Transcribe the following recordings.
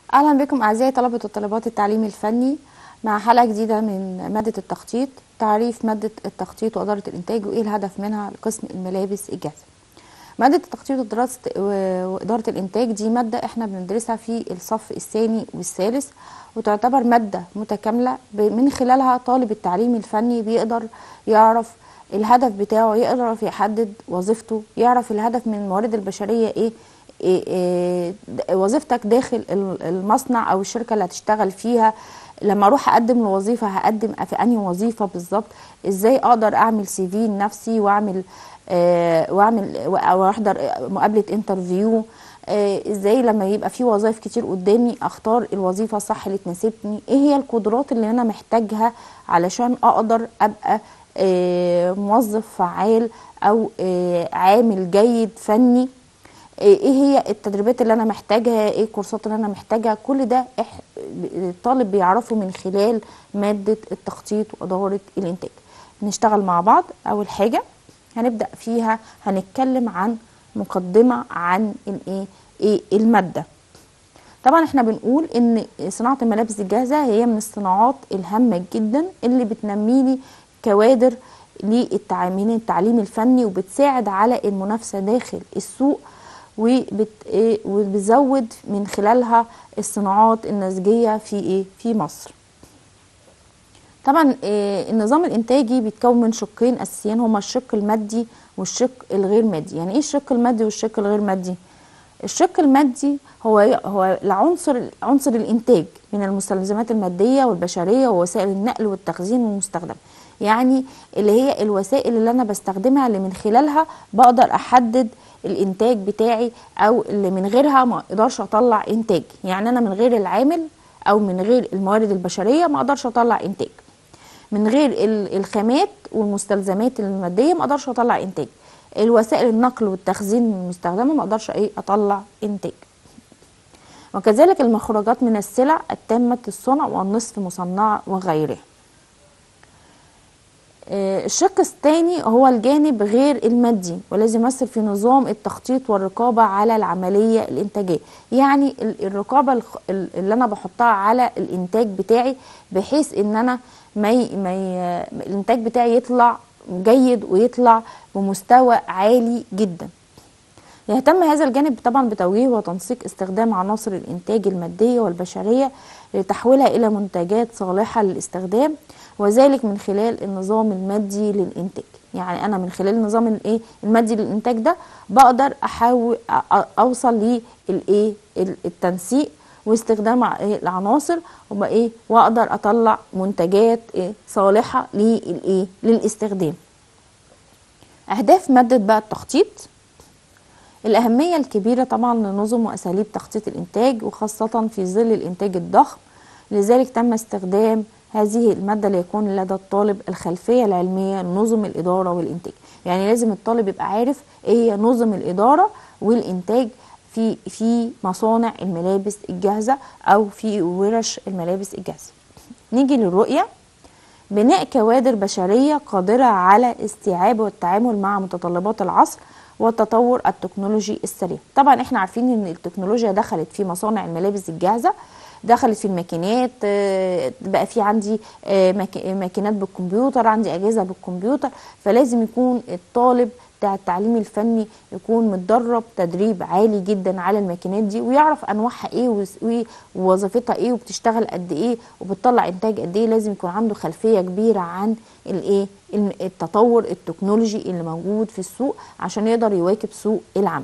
اهلا بكم اعزائي طلبه وطالبات التعليم الفني مع حلقه جديده من ماده التخطيط تعريف ماده التخطيط واداره الانتاج وايه الهدف منها لقسم الملابس الجاهزه ماده التخطيط ودراسه واداره الانتاج دي ماده احنا بندرسها في الصف الثاني والثالث وتعتبر ماده متكامله من خلالها طالب التعليم الفني بيقدر يعرف الهدف بتاعه يقدر يحدد وظيفته يعرف الهدف من الموارد البشريه ايه إيه إيه وظيفتك داخل المصنع او الشركه اللي هتشتغل فيها لما اروح اقدم الوظيفه هقدم في انهي وظيفه بالظبط ازاي اقدر اعمل سي في لنفسي واعمل آه واعمل او احضر مقابله انترفيو آه ازاي لما يبقى في وظائف كتير قدامي اختار الوظيفه الصح اللي تناسبني ايه هي القدرات اللي انا محتاجها علشان اقدر ابقى آه موظف فعال او عامل جيد فني ايه هي التدريبات اللي انا محتاجها ايه الكورسات اللي انا محتاجها كل ده الطالب بيعرفه من خلال مادة التخطيط وإدارة الإنتاج نشتغل مع بعض أول حاجة هنبدأ فيها هنتكلم عن مقدمة عن الايه ايه المادة طبعا احنا بنقول ان صناعة الملابس الجاهزة هي من الصناعات الهامة جدا اللي بتنمي لي كوادر للتعاملين التعليم الفني وبتساعد على المنافسة داخل السوق وبتزود من خلالها الصناعات النسجية في ايه في مصر طبعا إيه النظام الانتاجي بيتكون من شقين اساسيين هما الشق المادي والشق الغير مادي يعني ايه الشق المادي والشق الغير مادي الشق المادي هو هو العنصر عنصر الانتاج من المستلزمات الماديه والبشريه ووسائل النقل والتخزين والمستخدم يعني اللي هي الوسائل اللي انا بستخدمها اللي من خلالها بقدر احدد الانتاج بتاعي او اللي من غيرها ما اقدرش اطلع انتاج يعني انا من غير العامل او من غير الموارد البشريه ما اقدرش اطلع انتاج من غير الخامات والمستلزمات الماديه ما اقدرش اطلع انتاج الوسائل النقل والتخزين المستخدمه ما اقدرش ايه اطلع انتاج وكذلك المخرجات من السلع التامه الصنع والنصف مصنعه وغيرها الشق الثاني هو الجانب غير المادي والذي يمثل في نظام التخطيط والرقابة على العملية الإنتاجية يعني الرقابة اللي أنا بحطها على الإنتاج بتاعي بحيث إن أنا ما ي... ما ي... الإنتاج بتاعي يطلع جيد ويطلع بمستوى عالي جدا يهتم هذا الجانب طبعا بتوجيه وتنسيق استخدام عناصر الإنتاج المادية والبشرية لتحويلها إلى منتجات صالحة للاستخدام وذلك من خلال النظام المادي للإنتاج يعني أنا من خلال النظام الإيه المادي للإنتاج ده بقدر أحاول أوصل للإيه التنسيق واستخدام العناصر وبقى إيه وأقدر أطلع منتجات إيه صالحة للإيه للاستخدام أهداف مادة بقى التخطيط الأهمية الكبيرة طبعا لنظم وأساليب تخطيط الإنتاج وخاصة في ظل الإنتاج الضخم لذلك تم استخدام هذه المادة ليكون لدى الطالب الخلفية العلمية لنظم الإدارة والإنتاج يعني لازم الطالب يبقى عارف إيه هي نظم الإدارة والإنتاج في في مصانع الملابس الجاهزة أو في ورش الملابس الجاهزة نيجي للرؤية بناء كوادر بشرية قادرة على استيعاب والتعامل مع متطلبات العصر والتطور التكنولوجي السريع طبعا احنا عارفين ان التكنولوجيا دخلت في مصانع الملابس الجاهزة دخلت في الماكينات بقى في عندي ماكينات بالكمبيوتر عندي اجهزه بالكمبيوتر فلازم يكون الطالب بتاع التعليم الفني يكون متدرب تدريب عالي جدا على الماكينات دي ويعرف انواعها ايه ووظيفتها ايه وبتشتغل قد ايه وبتطلع انتاج قد ايه لازم يكون عنده خلفيه كبيره عن الايه التطور التكنولوجي اللي موجود في السوق عشان يقدر يواكب سوق العمل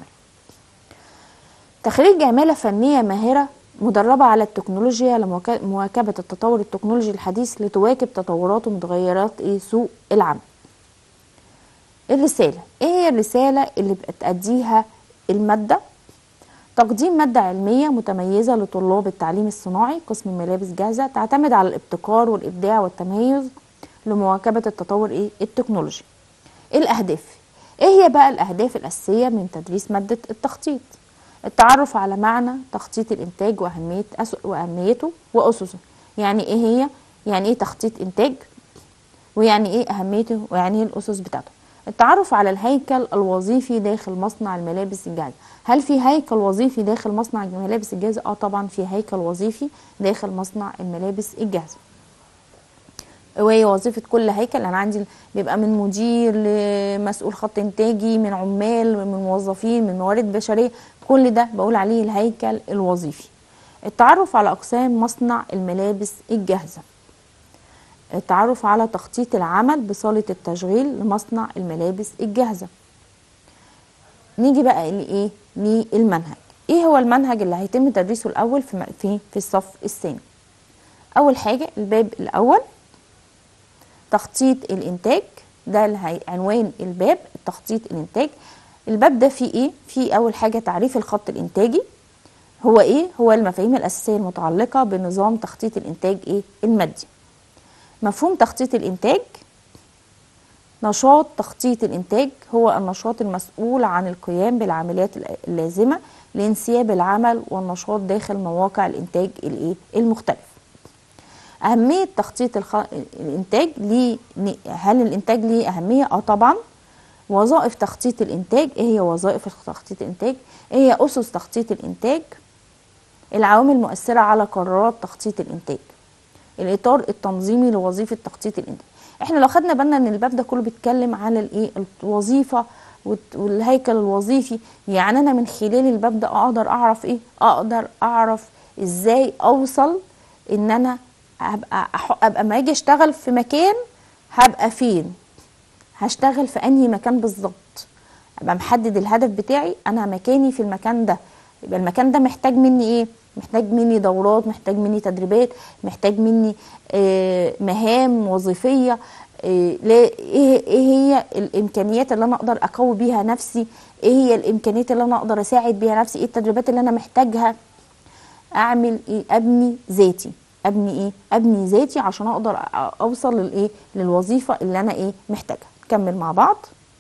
تخريج عماله فنيه ماهره مدربة على التكنولوجيا لمواكبة التطور التكنولوجي الحديث لتواكب تطورات ومتغيرات ايه سوق العمل الرسالة ايه هي الرسالة اللي بتأديها المادة تقديم مادة علمية متميزة لطلاب التعليم الصناعي قسم الملابس جاهزة تعتمد على الابتكار والإبداع والتميز لمواكبة التطور ايه التكنولوجي الأهداف ايه هي بقى الأهداف الأساسية من تدريس مادة التخطيط التعرف على معنى تخطيط الانتاج واهميه واهميته واسسه يعني ايه هي يعني ايه تخطيط انتاج ويعني ايه اهميته ويعني ايه الاسس بتاعته التعرف على الهيكل الوظيفي داخل مصنع الملابس الجاهزة هل في هيكل وظيفي داخل مصنع الملابس الجاهزة؟ اه طبعا في هيكل وظيفي داخل مصنع الملابس الجاهزة وهي وظيفة كل هيكل أنا عندي بيبقى من مدير لمسؤول خط إنتاجي من عمال من موظفين من موارد بشرية كل ده بقول عليه الهيكل الوظيفي التعرف على أقسام مصنع الملابس الجاهزة التعرف على تخطيط العمل بصالة التشغيل لمصنع الملابس الجاهزة نيجي بقى لإيه للمنهج إيه هو المنهج اللي هيتم تدريسه الأول في في في الصف الثاني أول حاجة الباب الأول تخطيط الإنتاج ده اللي هي- عنوان الباب تخطيط الإنتاج الباب ده فيه إيه؟ فيه أول حاجة تعريف الخط الإنتاجي هو إيه؟ هو المفاهيم الأساسية المتعلقة بنظام تخطيط الإنتاج إيه؟ المادي مفهوم تخطيط الإنتاج نشاط تخطيط الإنتاج هو النشاط المسؤول عن القيام بالعمليات اللازمة لانسياب العمل والنشاط داخل مواقع الإنتاج الإيه؟ المختلف أهمية تخطيط الخ... الإنتاج ليه هل الإنتاج ليه أهمية؟ آه طبعا وظائف تخطيط الإنتاج إيه هي وظائف تخطيط الإنتاج؟ إيه هي أسس تخطيط الإنتاج؟ العوامل المؤثرة على قرارات تخطيط الإنتاج الإطار التنظيمي لوظيفة تخطيط الإنتاج إحنا لو خدنا بالنا إن الباب ده كله بيتكلم على الإيه الوظيفة والت- والهيكل الوظيفي يعني أنا من خلال الباب ده أقدر أعرف إيه؟ أقدر أعرف إزاي أوصل إن أنا هبقى أح- أبقى ما أجي أشتغل في مكان هبقى فين؟ هشتغل في انهي مكان بالظبط ابقى محدد الهدف بتاعي انا مكاني في المكان ده يبقى المكان ده محتاج مني ايه محتاج مني دورات محتاج مني تدريبات محتاج مني آه، مهام وظيفيه آه، لا- ايه ايه هي الامكانيات اللي انا اقدر اقوي بيها نفسي ايه هي الامكانيات اللي انا اقدر اساعد بيها نفسي ايه التدريبات اللي انا محتاجها اعمل ايه ابني ذاتي ابني ايه ابني ذاتي عشان اقدر أ- اوصل للايه للوظيفه اللي انا ايه محتاجها نكمل مع بعض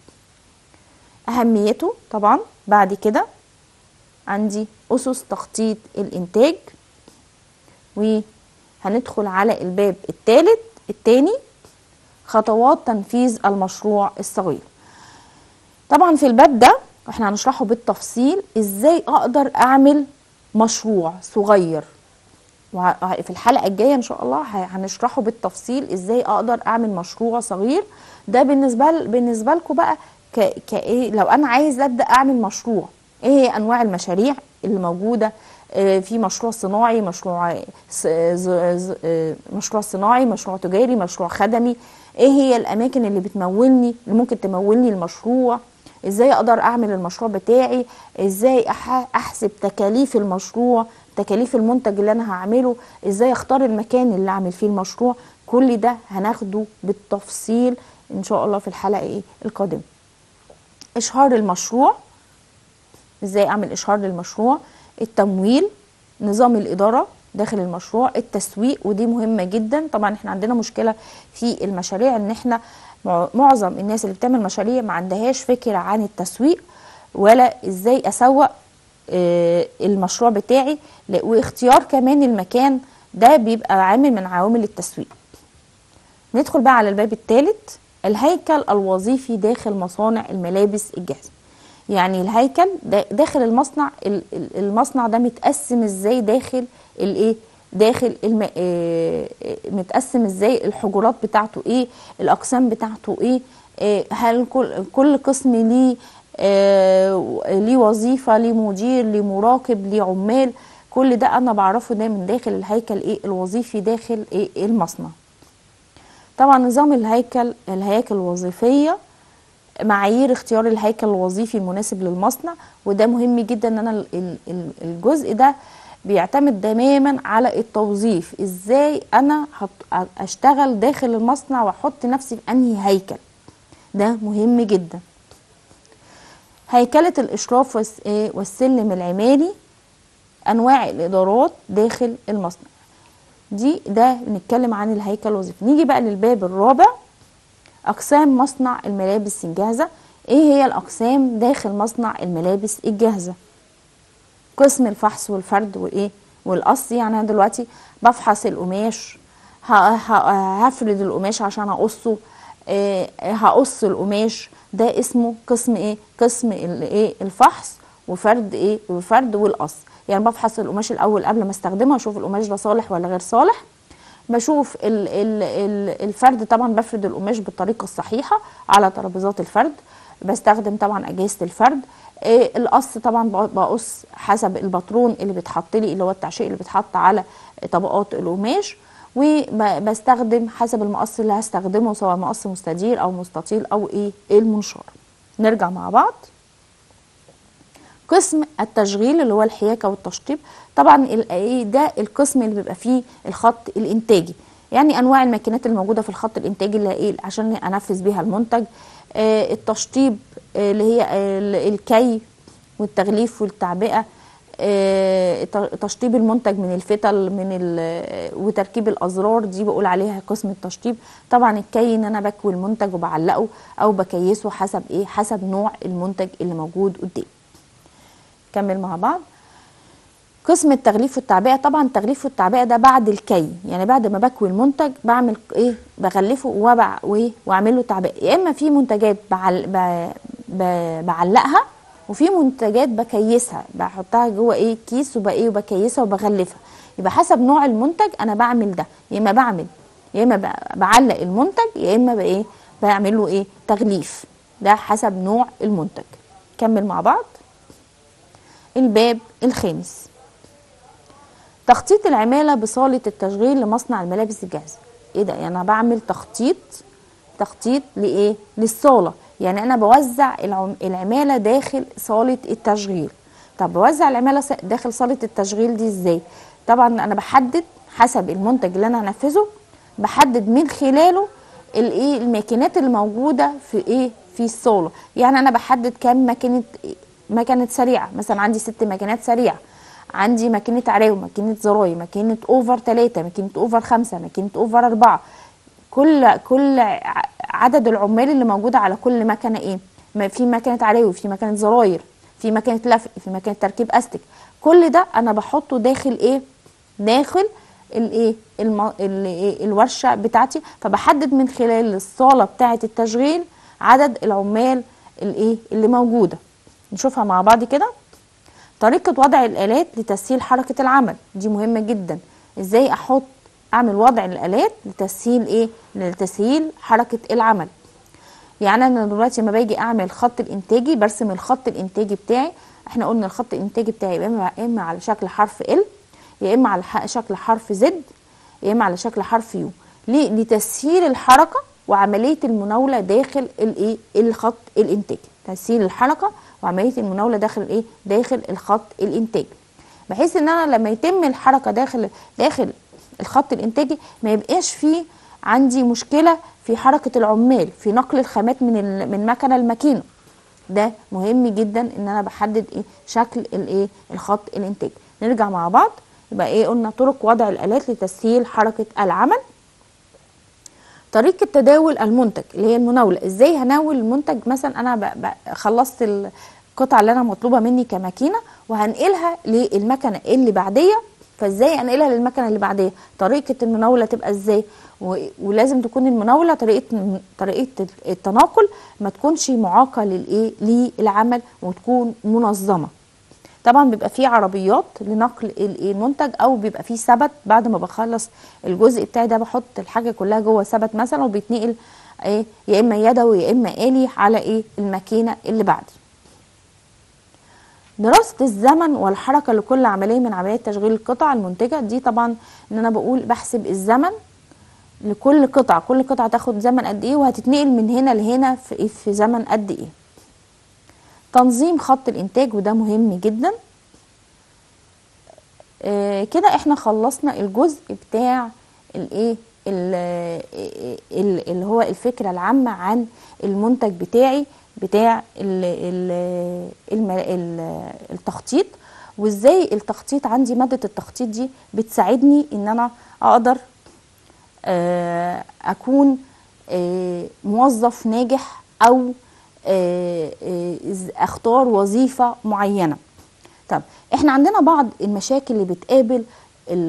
اهميته طبعا بعد كده عندي اسس تخطيط الانتاج وهندخل على الباب الثالث الثاني خطوات تنفيذ المشروع الصغير طبعا في الباب ده احنا هنشرحه بالتفصيل ازاي اقدر اعمل مشروع صغير وه- في الحلقه الجايه ان شاء الله ه- هنشرحه بالتفصيل ازاي اقدر اعمل مشروع صغير ده بالنسبه ل... بالنسبه لكم بقى ك... كايه لو انا عايز ابدا اعمل مشروع ايه هي انواع المشاريع اللي موجوده آه، في مشروع صناعي مشروع س... ز... ز... آه، مشروع صناعي مشروع تجاري مشروع خدمي ايه هي الاماكن اللي بتمولني اللي ممكن تمولني المشروع ازاي اقدر اعمل المشروع بتاعي ازاي أح- احسب تكاليف المشروع تكاليف المنتج اللي انا هعمله ازاي اختار المكان اللي اعمل فيه المشروع كل ده هناخده بالتفصيل ان شاء الله في الحلقه ايه القادمه اشهار المشروع ازاي اعمل اشهار للمشروع التمويل نظام الاداره داخل المشروع التسويق ودي مهمه جدا طبعا احنا عندنا مشكله في المشاريع ان احنا مع- معظم الناس اللي بتعمل مشاريع ما عندهاش فكره عن التسويق ولا ازاي اسوق آه، المشروع بتاعي لا- واختيار كمان المكان ده بيبقى عامل من عوامل التسويق ندخل بقى على الباب الثالث الهيكل الوظيفي داخل مصانع الملابس الجاهزه يعني الهيكل دا- داخل المصنع ال- ال- المصنع ده متقسم ازاي داخل الايه داخل الم... آه، آه، متقسم ازاي الحجرات بتاعته ايه الاقسام بتاعته ايه آه، هل كل كل قسم ليه آه، ليه وظيفه ليه مدير ليه مراقب ليه عمال كل ده انا بعرفه ده من داخل الهيكل ايه الوظيفي داخل ايه المصنع طبعا نظام الهيكل الهياكل الوظيفيه معايير اختيار الهيكل الوظيفي المناسب للمصنع وده مهم جدا ان انا ال- ال- ال- الجزء ده بيعتمد تماما على التوظيف ازاي انا هت- اشتغل داخل المصنع واحط نفسي في انهي هيكل ده مهم جدا هيكلة الإشراف والس- إيه والسلم العمالي أنواع الإدارات داخل المصنع دي ده بنتكلم عن الهيكل الوظيفي نيجي بقى للباب الرابع أقسام مصنع الملابس الجاهزة إيه هي الأقسام داخل مصنع الملابس الجاهزة قسم الفحص والفرد وايه والقص يعني انا دلوقتي بفحص القماش ه- ه- هفرد القماش عشان اقصه آه هقص القماش ده اسمه قسم ايه قسم الايه الفحص وفرد ايه وفرد والقص يعني بفحص القماش الاول قبل ما استخدمه اشوف القماش ده صالح ولا غير صالح بشوف ال ال ال الفرد طبعا بفرد القماش بالطريقه الصحيحه على ترابيزات الفرد بستخدم طبعا اجهزه الفرد إيه القص طبعا بقص حسب الباترون اللي بيتحط لي اللي هو التعشيق اللي بيتحط على طبقات القماش وبستخدم حسب المقص اللي هستخدمه سواء مقص مستدير او مستطيل او ايه المنشار نرجع مع بعض قسم التشغيل اللي هو الحياكه والتشطيب طبعا ايه ده القسم اللي بيبقى فيه الخط الانتاجي يعني انواع الماكينات الموجوده في الخط الانتاجي اللي ايه عشان انفذ بيها المنتج آه التشطيب آه اللي هي آه الكي والتغليف والتعبئه آه تشطيب المنتج من الفتل من وتركيب الازرار دي بقول عليها قسم التشطيب طبعا الكي ان انا بكوي المنتج وبعلقه او بكيسه حسب ايه حسب نوع المنتج اللي موجود قدامي كمل مع بعض قسم التغليف والتعبئه طبعا التغليف والتعبئه ده بعد الكي يعني بعد ما بكوي المنتج بعمل ايه بغلفه وبع وايه واعمل له تعبئه يا اما في منتجات بعل ب... ب... بعلقها وفي منتجات بكيسها بحطها جوه ايه كيس وبقى ايه وبكيسها وبغلفها يبقى حسب نوع المنتج انا بعمل ده يا اما بعمل يا اما بعلق المنتج يا اما بايه بعمل له ايه تغليف ده حسب نوع المنتج كمل مع بعض الباب الخامس تخطيط العمالة بصالة التشغيل لمصنع الملابس الجاهزة ايه ده يعني انا بعمل تخطيط تخطيط لايه للصالة يعني انا بوزع العمالة داخل صالة التشغيل طب بوزع العمالة داخل صالة التشغيل دي ازاي طبعا انا بحدد حسب المنتج اللي انا هنفذه بحدد من خلاله الايه الماكينات اللي موجوده في ايه في الصاله يعني انا بحدد كام ماكينه مكنه سريعه مثلا عندي ست ماكينات سريعه عندي ماكينه عراوي ماكينه زراير ماكينه اوفر ثلاثة ماكينه اوفر خمسة ماكينه اوفر أربعة كل كل عدد العمال اللي موجوده على كل مكنه ايه في مكنه عراوي في مكنه زراير في مكنه لفق في مكنه تركيب استك كل ده انا بحطه داخل ايه داخل الايه الم... الورشه بتاعتي فبحدد من خلال الصاله بتاعه التشغيل عدد العمال الايه اللي موجوده نشوفها مع بعض كده طريقة وضع الآلات لتسهيل حركة العمل دي مهمة جدا ازاي احط اعمل وضع الآلات لتسهيل ايه لتسهيل حركة العمل يعني انا دلوقتي لما باجي اعمل خط الانتاجي برسم الخط الانتاجي بتاعي احنا قلنا الخط الانتاجي بتاعي يا اما اما على شكل حرف ال يا اما على شكل حرف زد يا اما على شكل حرف يو ليه لتسهيل الحركه وعمليه المناوله داخل الايه الخط الانتاجي تسهيل الحركه وعمليه المناوله داخل الايه داخل الخط الانتاجي بحيث ان انا لما يتم الحركه داخل داخل الخط الانتاجي ما يبقاش فيه عندي مشكله في حركه العمال في نقل الخامات من من مكنه لماكينه ده مهم جدا ان انا بحدد ايه شكل الايه الخط الانتاجي نرجع مع بعض يبقى ايه قلنا طرق وضع الالات لتسهيل حركه العمل طريقه تداول المنتج اللي هي المناوله ازاي هناول المنتج مثلا انا خلصت القطعه اللي انا مطلوبه مني كماكينه وهنقلها للمكنه اللي بعديه فازاي انقلها للمكنه اللي بعديه طريقه المناوله تبقى ازاي ولازم تكون المناوله طريقه طريقه التناقل ما تكونش معاقه للايه للعمل وتكون منظمه طبعا بيبقى فيه عربيات لنقل المنتج او بيبقى فيه سبت بعد ما بخلص الجزء بتاعي ده بحط الحاجه كلها جوه سبت مثلا وبيتنقل ايه يا اما يدوي يا اما آلي على ايه الماكينه اللي بعدي دراسة الزمن والحركة لكل عملية من عمليات تشغيل القطع المنتجة دي طبعا ان انا بقول بحسب الزمن لكل قطعة كل قطعة تاخد زمن قد ايه وهتتنقل من هنا لهنا في, في زمن قد ايه تنظيم خط الانتاج وده مهم جدا آه كده احنا خلصنا الجزء بتاع الايه اللي هو الفكره العامه عن المنتج بتاعي بتاع ال ال ال التخطيط وازاي التخطيط عندي ماده التخطيط دي بتساعدني ان انا اقدر آه اكون آه موظف ناجح او اختار وظيفه معينه طب احنا عندنا بعض المشاكل اللي بتقابل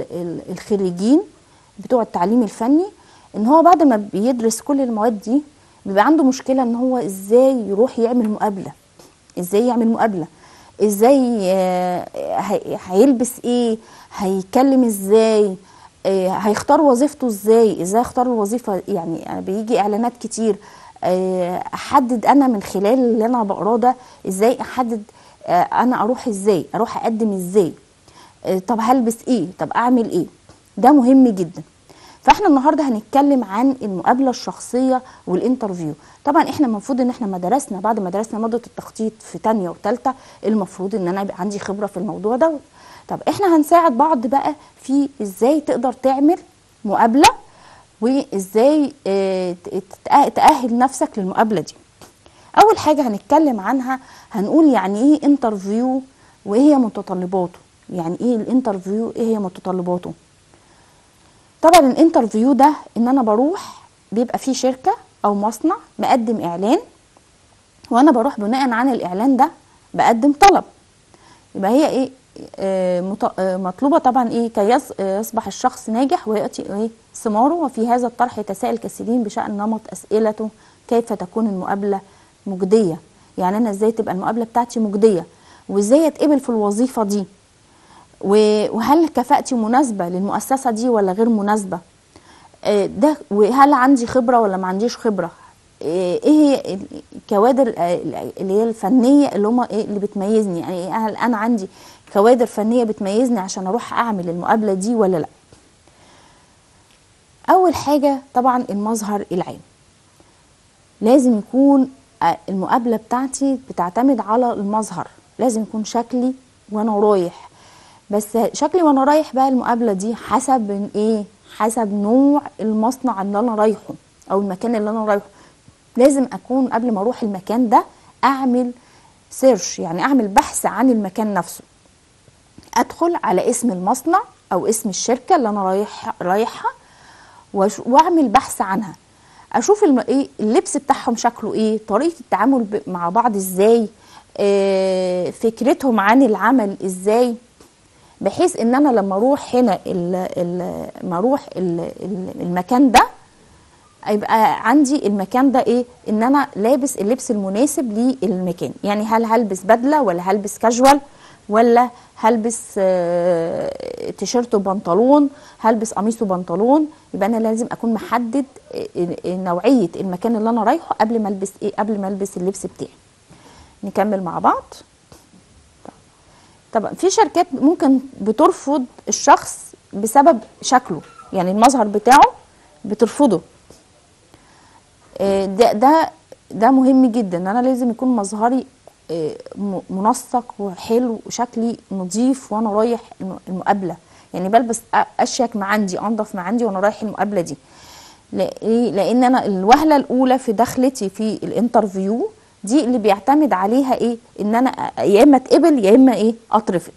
الخريجين بتوع التعليم الفني ان هو بعد ما بيدرس كل المواد دي بيبقى عنده مشكله ان هو ازاي يروح يعمل مقابله ازاي يعمل مقابله ازاي آه، هي- هيلبس ايه هيتكلم ازاي آه، هيختار وظيفته ازاي ازاي اختار الوظيفه يعني أنا بيجي اعلانات كتير آه، احدد انا من خلال اللي انا بقراه ده ازاي احدد آه، انا اروح ازاي اروح اقدم ازاي آه، طب هلبس ايه طب اعمل ايه ده مهم جدا فاحنا النهارده هنتكلم عن المقابله الشخصيه والانترفيو طبعا احنا المفروض ان احنا ما درسنا بعد ما درسنا ماده التخطيط في تانية وتالتة المفروض ان انا يبقى عندي خبره في الموضوع ده طب احنا هنساعد بعض بقى في ازاي تقدر تعمل مقابله وازاي آه، ت- تأ- تأهل نفسك للمقابله دي اول حاجه هنتكلم عنها هنقول يعني ايه انترفيو وايه هي متطلباته يعني ايه الانترفيو ايه هي متطلباته طبعا الانترفيو ده ان انا بروح بيبقى في شركه او مصنع مقدم اعلان وانا بروح بناء عن الاعلان ده بقدم طلب يبقى هي ايه آه، مط- آه، مطلوبه طبعا ايه كي يص- آه، يصبح الشخص ناجح وياتي ايه ثماره وفي هذا الطرح يتساءل كثيرين بشان نمط اسئلته كيف تكون المقابله مجديه يعني انا ازاي تبقى المقابله بتاعتي مجديه وازاي اتقبل في الوظيفه دي و- وهل كفاءتي مناسبه للمؤسسه دي ولا غير مناسبه آه، ده وهل عندي خبره ولا ما عنديش خبره آه، ايه هي الكوادر آه، اللي هي الفنيه اللي هم ايه اللي بتميزني يعني هل انا عندي كوادر فنيه بتميزني عشان اروح اعمل المقابله دي ولا لا اول حاجه طبعا المظهر العام لازم يكون آه، المقابله بتاعتي بتعتمد على المظهر لازم يكون شكلي وانا رايح بس شكلي وانا رايح بقى المقابله دي حسب ايه حسب نوع المصنع اللي انا رايحه او المكان اللي انا رايحه لازم اكون قبل ما اروح المكان ده اعمل سيرش يعني اعمل بحث عن المكان نفسه ادخل على اسم المصنع او اسم الشركه اللي انا رايح رايحها وأش- واعمل بحث عنها اشوف الم... ايه اللبس بتاعهم شكله ايه طريقه التعامل ب... مع بعض ازاي آه... فكرتهم عن العمل ازاي بحيث ان انا لما اروح هنا ال... ال... ما اروح ال... ال- المكان ده يبقى عندي المكان ده ايه ان انا لابس اللبس المناسب للمكان يعني هل هلبس بدله ولا هلبس كاجوال ولا هلبس آه، تيشيرت وبنطلون هلبس قميص وبنطلون يبقى انا لازم اكون محدد آه، آه، نوعيه المكان اللي انا رايحه قبل ما البس ايه قبل ما البس اللبس بتاعي نكمل مع بعض طبعا في شركات ممكن بترفض الشخص بسبب شكله يعني المظهر بتاعه بترفضه آه، ده ده ده مهم جدا ان انا لازم يكون مظهري آه، م- منسق وحلو وشكلي نظيف وانا رايح الم- المقابله يعني بلبس أ- اشيك ما عندي انضف ما عندي وانا رايح المقابله دي لا- إيه؟ لان انا الوهله الاولى في دخلتي في الانترفيو دي اللي بيعتمد عليها ايه ان انا أ- يا اما اتقبل يا اما ايه اترفض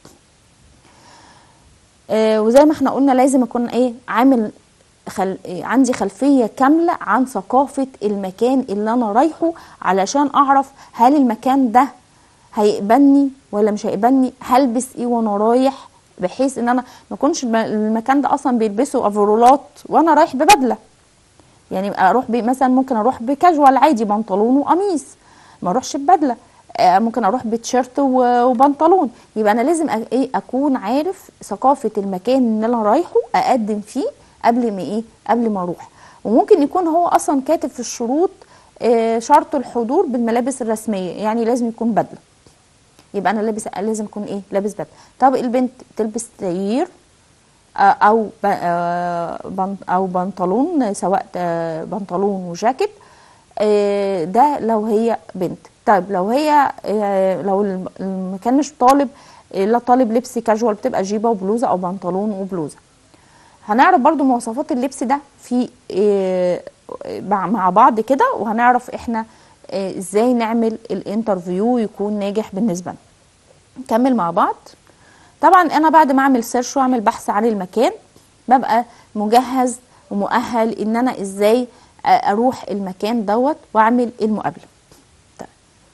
آه، وزي ما احنا قلنا لازم اكون ايه عامل خل... إيه، عندي خلفيه كامله عن ثقافه المكان اللي انا رايحه علشان اعرف هل المكان ده هيقبلني ولا مش هيقبلني هلبس ايه وانا رايح بحيث ان انا ما اكونش الم- المكان ده اصلا بيلبسوا افرولات وانا رايح ببدله يعني اروح بي مثلا ممكن اروح بكاجوال عادي بنطلون وقميص ما اروحش ببدله آه، ممكن اروح بتيشيرت و- وبنطلون يبقى انا لازم أ- ايه اكون عارف ثقافه المكان اللي انا رايحه اقدم فيه قبل ما ايه قبل ما اروح وممكن يكون هو اصلا كاتب في الشروط آه، شرط الحضور بالملابس الرسميه يعني لازم يكون بدله يبقى انا لابس لازم اكون ايه لابس بدله طب البنت تلبس تغيير آه، او ب- آه، بن- او بنطلون سواء آه، بنطلون وجاكيت آه، ده لو هي بنت طيب لو هي آه، لو الم- المكان مش طالب آه، لا طالب لبس كاجوال بتبقى جيبه وبلوزه او بنطلون وبلوزه هنعرف برضو مواصفات اللبس ده في آه، مع مع بعض كده وهنعرف احنا آه، ازاي نعمل الانترفيو يكون ناجح بالنسبه لنا نكمل مع بعض طبعا انا بعد ما اعمل سيرش واعمل بحث عن المكان ببقى مجهز ومؤهل ان انا ازاي آه، اروح المكان دوت واعمل المقابله طيب.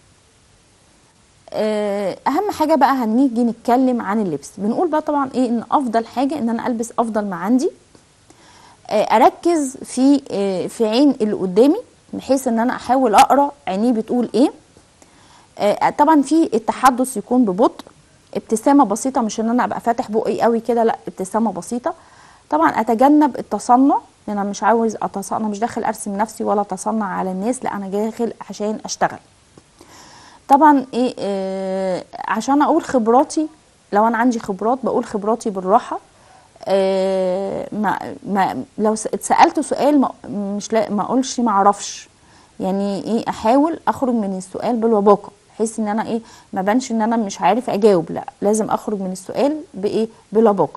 آه، اهم حاجه بقى هنيجي نتكلم عن اللبس بنقول بقى طبعا ايه ان افضل حاجه ان انا البس افضل ما عندي آه، اركز في آه، في عين اللي قدامي بحيث ان انا احاول اقرا عينيه بتقول ايه آه، طبعا في التحدث يكون ببطء ابتسامه بسيطه مش ان انا ابقى فاتح بقي قوي كده لا ابتسامه بسيطه طبعا اتجنب التصنع لان انا مش عاوز اتصنع أنا مش داخل ارسم نفسي ولا اتصنع على الناس لا انا داخل عشان اشتغل طبعا ايه آه عشان اقول خبراتي لو انا عندي خبرات بقول خبراتي بالراحه آه ما ما لو س- اتسالت سؤال ما مش لا ما اقولش ما اعرفش يعني ايه احاول اخرج من السؤال بالوباقه بحيث ان انا ايه ما بانش ان انا مش عارف اجاوب لا لازم اخرج من السؤال بايه بلباقه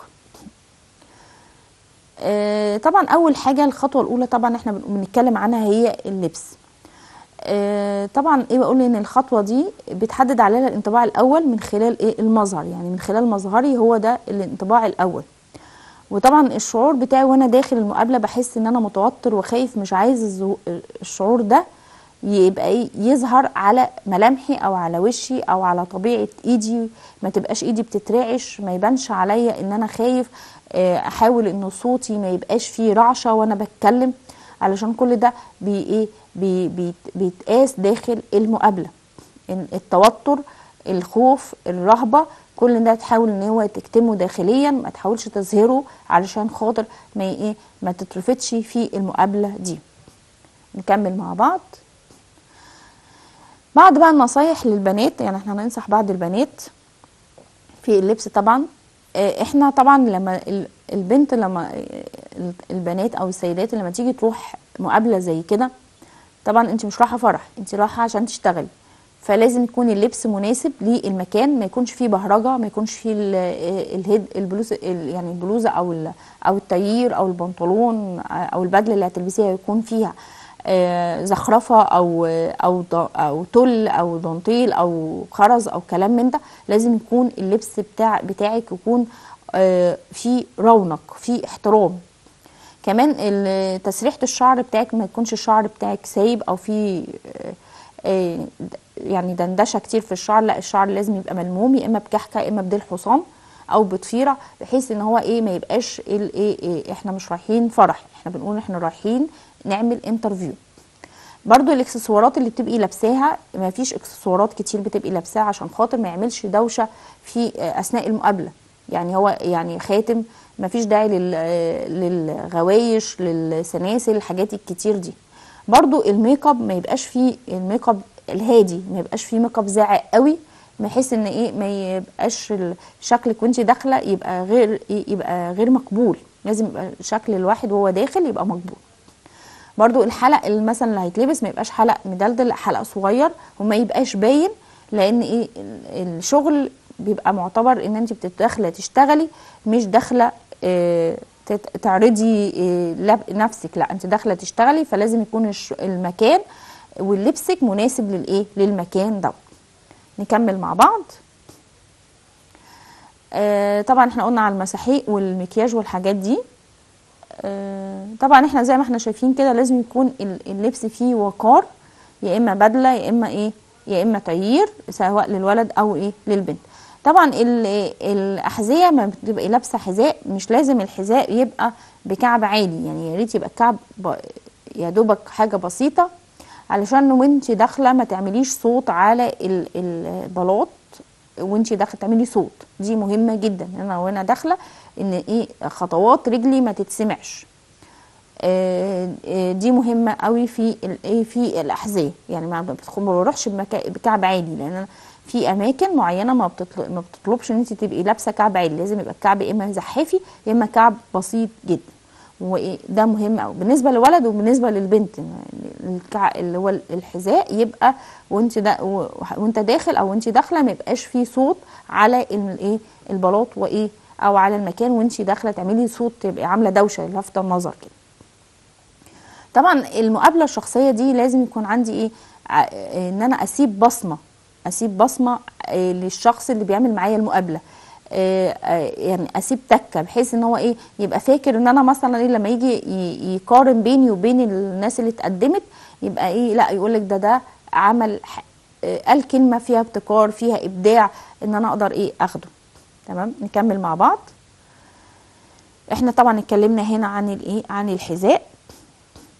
آه طبعا اول حاجه الخطوه الاولى طبعا احنا بن- بنتكلم عنها هي اللبس آه، طبعا ايه بقول ان الخطوه دي بتحدد عليها الانطباع الاول من خلال ايه المظهر يعني من خلال مظهري هو ده الانطباع الاول وطبعا الشعور بتاعي وانا داخل المقابله بحس ان انا متوتر وخايف مش عايز الزو- الشعور ده يبقى إيه؟ يظهر على ملامحي او على وشي او على طبيعه ايدي ما تبقاش ايدي بتترعش ما يبانش عليا ان انا خايف آه، احاول ان صوتي ما يبقاش فيه رعشه وانا بتكلم علشان كل ده بي ايه بي بي بيتقاس داخل المقابله إن التوتر الخوف الرهبه كل ده تحاول ان هو تكتمه داخليا ما تحاولش تظهره علشان خاطر ما ي- ايه ما تترفضش في المقابله دي نكمل مع بعض بعد بقى النصايح للبنات يعني احنا هننصح بعض البنات في اللبس طبعا آه، احنا طبعا لما ال- البنت لما ال- البنات او السيدات لما تيجي تروح مقابله زي كده طبعا انت مش رايحه فرح انت رايحه عشان تشتغلي فلازم يكون اللبس مناسب للمكان ما يكونش فيه بهرجه ما يكونش فيه ال- الهيد البلوز ال- يعني البلوزه او ال- او التايير او البنطلون او البدله اللي هتلبسيها يكون فيها آه، زخرفه او او ض- او تل او دانتيل او خرز او كلام من ده لازم يكون اللبس بتاع بتاعك يكون آه، فيه رونق فيه احترام كمان ال- تسريحه الشعر بتاعك ما يكونش الشعر بتاعك سايب او فيه آه، آه، يعني دندشه كتير في الشعر لا الشعر لازم يبقى ملموم يا اما بكحكه يا اما بديل حصان او بضفيره بحيث ان هو ايه ما يبقاش الايه إيه احنا مش رايحين فرح احنا بنقول احنا رايحين نعمل انترفيو برضو الاكسسوارات اللي بتبقي لابساها ما فيش اكسسوارات كتير بتبقي لابساها عشان خاطر ما يعملش دوشه في آه، اثناء المقابله يعني هو يعني خاتم ما فيش داعي لل- آه، للغوايش للسلاسل الحاجات الكتير دي برضو الميك اب ما يبقاش فيه الميك اب الهادي ما يبقاش فيه ميك اب زاعق قوي بحيث ان ايه ما يبقاش ال- شكلك وانت داخله يبقى غير يبقى غير مقبول لازم يبقى شكل الواحد وهو داخل يبقى مقبول برضو الحلق اللي مثلا اللي هيتلبس ما يبقاش حلق مدلدل لا حلق صغير وما يبقاش باين لان ايه ال- الشغل بيبقى معتبر ان انت داخله تشتغلي مش داخله آه، تت- تعرضي آه، لب- نفسك لا انت داخله تشتغلي فلازم يكون الش- المكان ولبسك مناسب للايه للمكان ده نكمل مع بعض آه، طبعا احنا قلنا على المساحيق والمكياج والحاجات دي آه، طبعا احنا زي ما احنا شايفين كده لازم يكون ال- اللبس فيه وقار يا اما بدله يا اما ايه يا اما تغيير سواء للولد او ايه للبنت طبعا ال- الاحذيه ما بتبقى لابسه حذاء مش لازم الحذاء يبقى بكعب عالي يعني يا ريت يبقى الكعب ب- يا دوبك حاجه بسيطه علشان وانت داخله ما تعمليش صوت على ال- البلاط وانت داخله تعملي صوت دي مهمه جدا انا وانا داخله ان ايه خطوات رجلي ما تتسمعش آه، آه، دي مهمه قوي في الايه في الاحذيه يعني ما بدخل- ما بروحش بمكا- بكعب عالي لان أنا في اماكن معينه ما بتطلب ما بتطلبش ان انت تبقي لابسه كعب عالي لازم يبقى الكعب يا اما زحافي يا اما كعب بسيط جدا وايه ده مهم قوي بالنسبه للولد وبالنسبه للبنت الكع... اللي هو الحذاء يبقى وانت دا... و- وانت داخل او وانت داخله ما يبقاش فيه صوت على الايه البلاط وايه او على المكان وانت داخله تعملي صوت تبقي عامله دوشه لافته النظر كده طبعا المقابله الشخصيه دي لازم يكون عندي ايه ع- ان انا اسيب بصمه اسيب بصمه آه، للشخص اللي بيعمل معايا المقابله آه، آه، يعني اسيب تكه بحيث ان هو ايه يبقى فاكر ان انا مثلا ايه لما يجي ي- يقارن بيني وبين الناس اللي اتقدمت يبقى ايه لا يقول لك ده ده عمل ح- آه، قال كلمه فيها ابتكار فيها ابداع ان انا اقدر ايه اخده تمام نكمل مع بعض احنا طبعا اتكلمنا هنا عن الايه عن الحذاء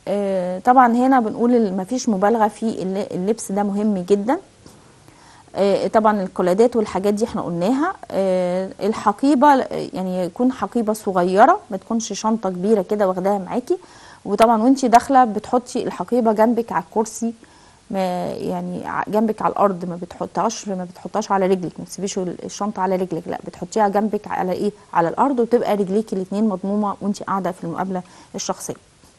آه، طبعا هنا بنقول ال- مفيش مبالغه في الل- اللبس ده مهم جدا آه، طبعا القلادات والحاجات دي احنا قلناها آه، الحقيبه آه، يعني يكون حقيبه صغيره ما تكونش شنطه كبيره كده واخداها معاكي وطبعا وانتي داخله بتحطي الحقيبه جنبك على الكرسي ما يعني ع- جنبك على الارض ما بتحطهاش ما بتحطهاش على رجلك ما تسيبيش ال- الشنطه على رجلك لا بتحطيها جنبك على ايه على الارض وتبقى رجليكي الاتنين مضمومه وانتي قاعده في المقابله الشخصيه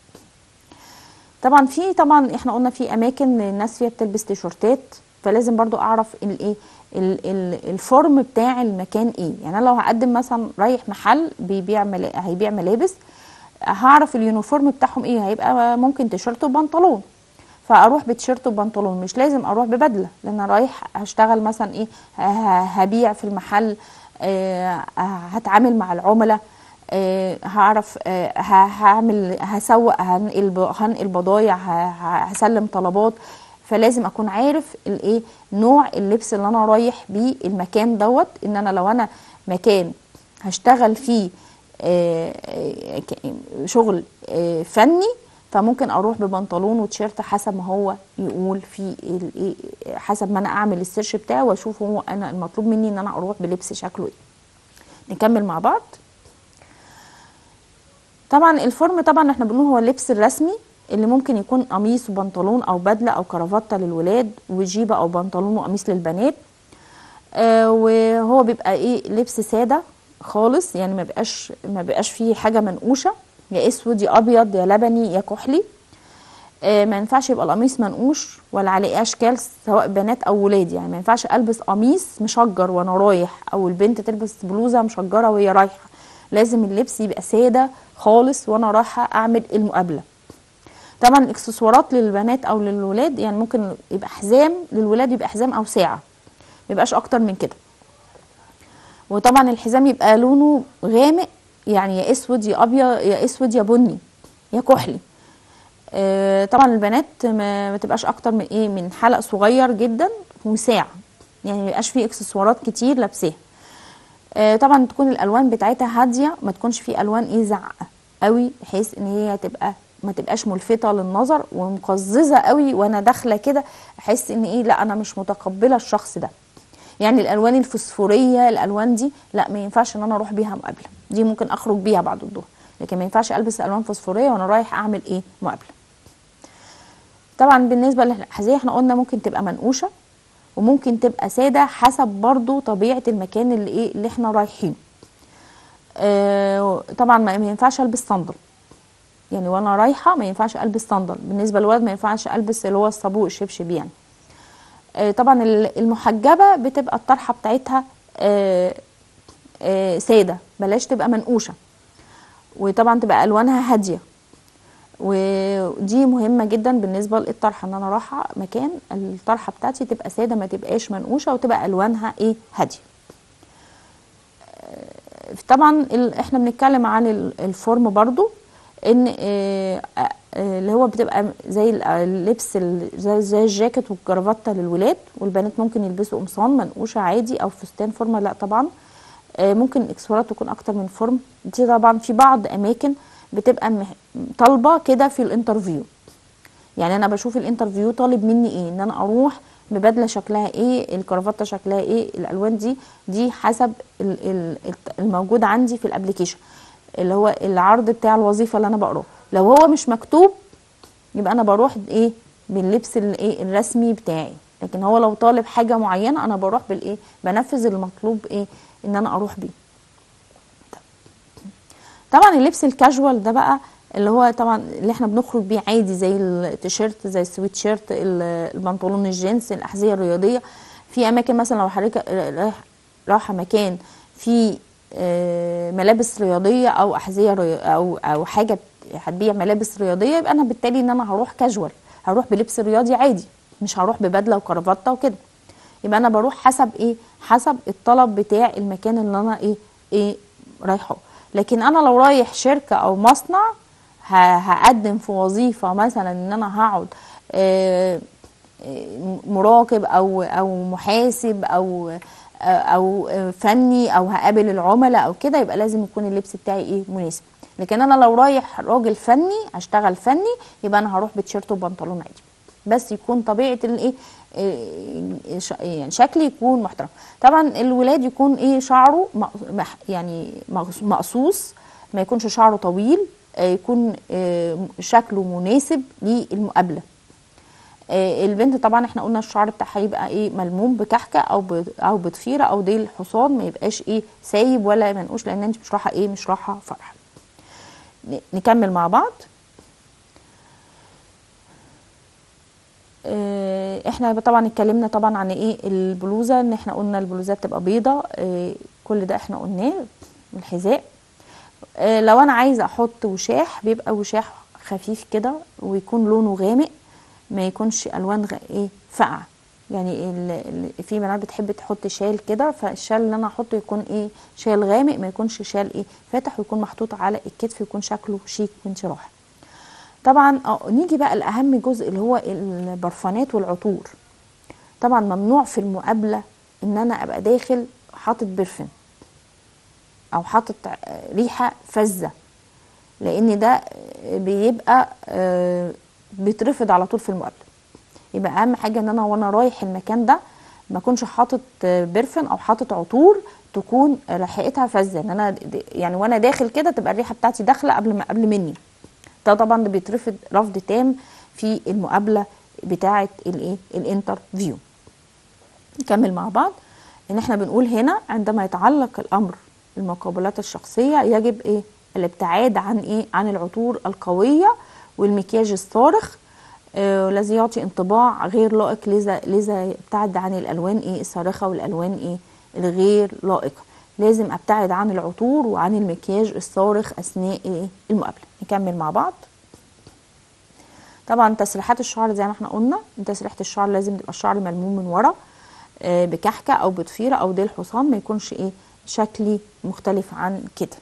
طبعا في طبعا احنا قلنا في اماكن الناس فيها بتلبس تيشورتات فلازم برضو اعرف الايه ال- ال- الفورم بتاع المكان ايه يعني انا لو هقدم مثلا رايح محل بيبيع ملا... هيبيع ملابس هعرف اليونيفورم بتاعهم ايه هيبقى ممكن تيشيرت وبنطلون فاروح بتيشيرت وبنطلون مش لازم اروح ببدله لان أنا رايح هشتغل مثلا ايه ه- هبيع في المحل آه، هتعامل مع العملاء آه، هعرف آه، ه- هعمل هسوق هنقل ب- هنقل بضايع ه- ه- هسلم طلبات فلازم اكون عارف الايه نوع اللبس اللي انا رايح بيه المكان دوت ان انا لو انا مكان هشتغل فيه آه، آه، ك- شغل آه، فني فممكن اروح ببنطلون وتيشيرت حسب ما هو يقول في الايه حسب ما انا اعمل السيرش بتاعي واشوف هو انا المطلوب مني ان انا اروح بلبس شكله ايه نكمل مع بعض طبعا الفورم طبعا احنا بنقول هو اللبس الرسمي اللي ممكن يكون قميص وبنطلون او بدله او كرافته للولاد وجيبه او بنطلون وقميص للبنات آه وهو بيبقى ايه لبس ساده خالص يعني ما بيبقاش ما بيبقاش فيه حاجه منقوشه يا اسود يا ابيض يا لبني يا كحلي آه ما ينفعش يبقى القميص منقوش ولا عليه اشكال سواء بنات او ولاد يعني ما ينفعش البس قميص مشجر وانا رايح او البنت تلبس بلوزه مشجره وهي رايحه لازم اللبس يبقى ساده خالص وانا رايحه اعمل المقابله طبعا الاكسسوارات للبنات او للولاد يعني ممكن يبقى حزام للولاد يبقى حزام او ساعه ما يبقاش اكتر من كده وطبعا الحزام يبقى لونه غامق يعني يا اسود يا ابيض يا اسود يا بني يا كحلي آه، طبعا البنات ما ما تبقاش اكتر من ايه من حلق صغير جدا وساعه يعني ما يبقاش فيه اكسسوارات كتير لابساها آه، طبعا تكون الالوان بتاعتها هاديه ما تكونش فيه الوان ايه زعقه قوي بحيث ان هي تبقى ما تبقاش ملفته للنظر ومقززه قوي وانا داخله كده احس ان ايه لا انا مش متقبله الشخص ده يعني الالوان الفسفوريه الالوان دي لا ما ينفعش ان انا اروح بيها مقابله دي ممكن اخرج بيها بعد الظهر لكن ما ينفعش البس الوان فسفوريه وانا رايح اعمل ايه مقابله طبعا بالنسبه للاحذيه احنا قلنا ممكن تبقى منقوشه وممكن تبقى ساده حسب برضو طبيعه المكان اللي ايه اللي احنا رايحين آه طبعا ما ما ينفعش البس صندل يعني وانا رايحه ما ينفعش البس صندل بالنسبه للولد ما ينفعش البس اللي هو الصابوق الشبشب يعني آه طبعا ال- المحجبه بتبقى الطرحه بتاعتها آه آه ساده بلاش تبقى منقوشه وطبعا تبقى الوانها هاديه ودي مهمه جدا بالنسبه للطرحه ان انا رايحه مكان الطرحه بتاعتي تبقى ساده ما تبقاش منقوشه وتبقى الوانها ايه هاديه آه، طبعا ال- احنا بنتكلم عن ال- الفورم برضو ان آه، آه، اللي هو بتبقى زي ال- اللبس ال- زي زي الجاكيت والكرافته للولاد والبنات ممكن يلبسوا قمصان منقوشه عادي او فستان فورمه لا طبعا آه، ممكن الاكسسوارات تكون اكتر من فورم دي طبعا في بعض اماكن بتبقى مح- طالبه كده في الانترفيو يعني انا بشوف الانترفيو طالب مني ايه ان انا اروح ببدله شكلها ايه الكرافته شكلها ايه الالوان دي دي حسب ال- ال- الت- الموجود عندي في الابليكيشن اللي هو العرض بتاع الوظيفه اللي انا بقراه لو هو مش مكتوب يبقى انا بروح ايه باللبس الايه الرسمي بتاعي لكن هو لو طالب حاجه معينه انا بروح بالايه بنفذ المطلوب ايه ان انا اروح بيه طبعا اللبس الكاجوال ده بقى اللي هو طبعا اللي احنا بنخرج بيه عادي زي التيشيرت زي السويت شيرت ال- البنطلون الجينز الاحذيه الرياضيه في اماكن مثلا لو حضرتك رايح- رايحه مكان فيه آه، ملابس رياضيه او احذيه ري- او او حاجه هتبيع ملابس رياضيه يبقى انا بالتالي ان انا هروح كاجوال هروح بلبس رياضي عادي مش هروح ببدله وكرافته وكده يبقى انا بروح حسب ايه حسب الطلب بتاع المكان اللي انا ايه ايه رايحه لكن انا لو رايح شركه او مصنع ه- هقدم في وظيفه مثلا ان انا هقعد آه، آه، مراقب او او محاسب او او فني او هقابل العملاء او كده يبقى لازم يكون اللبس بتاعي ايه مناسب لكن انا لو رايح راجل فني اشتغل فني يبقى انا هروح بتيشيرت وبنطلون عادي بس يكون طبيعه الايه إيه، ش- يعني شكلي يكون محترم طبعا الولاد يكون ايه شعره مق- مح- يعني مقص- مقصوص ما يكونش شعره طويل آه، يكون آه، شكله مناسب للمقابله آه، البنت طبعا احنا قلنا الشعر بتاعها يبقى ايه ملموم بكحكه او ب- او بضفيره او ديل حصان ما يبقاش ايه سايب ولا منقوش لان انت مش رايحه ايه مش رايحه فرح ن- نكمل مع بعض آه، احنا طبعا اتكلمنا طبعا عن ايه البلوزه ان احنا قلنا البلوزات تبقى بيضه آه، كل ده احنا قلناه الحذاء آه، لو انا عايزه احط وشاح بيبقى وشاح خفيف كده ويكون لونه غامق ما يكونش الوان غ... ايه فاقعه يعني ال... ال... في بنات بتحب تحط شال كده فالشال اللي انا احطه يكون ايه شال غامق ما يكونش شال ايه فاتح ويكون محطوط على الكتف يكون شكله شيك وانت رايحه طبعا اه نيجي بقى لاهم جزء اللي هو البرفانات والعطور طبعا ممنوع في المقابله ان انا ابقى داخل حاطط برفن او حاطط آه، ريحه فزه لان ده آه، بيبقى آه، بيترفض على طول في المقابله يبقى اهم حاجه ان انا وانا رايح المكان ده ما اكونش حاطط آه، برفن او حاطط عطور تكون ريحتها فزه ان انا د- يعني وانا داخل كده تبقى الريحه بتاعتي داخله قبل ما قبل مني ده طبعا ده بيترفض رفض تام في المقابله بتاعه الايه الانترفيو نكمل مع بعض ان احنا بنقول هنا عندما يتعلق الامر المقابلات الشخصيه يجب ايه الابتعاد عن ايه عن العطور القويه والمكياج الصارخ آه، الذي يعطي انطباع غير لائق لذا لذا يبتعد عن الالوان ايه الصارخه والالوان ايه الغير لائقه لازم ابتعد عن العطور وعن المكياج الصارخ اثناء ايه المقابله نكمل مع بعض طبعا تسريحات الشعر زي ما احنا قلنا تسريحه الشعر لازم تبقى الشعر ملموم من ورا آه، بكحكه او بضفيره او ديل حصان ما يكونش ايه شكلي مختلف عن كده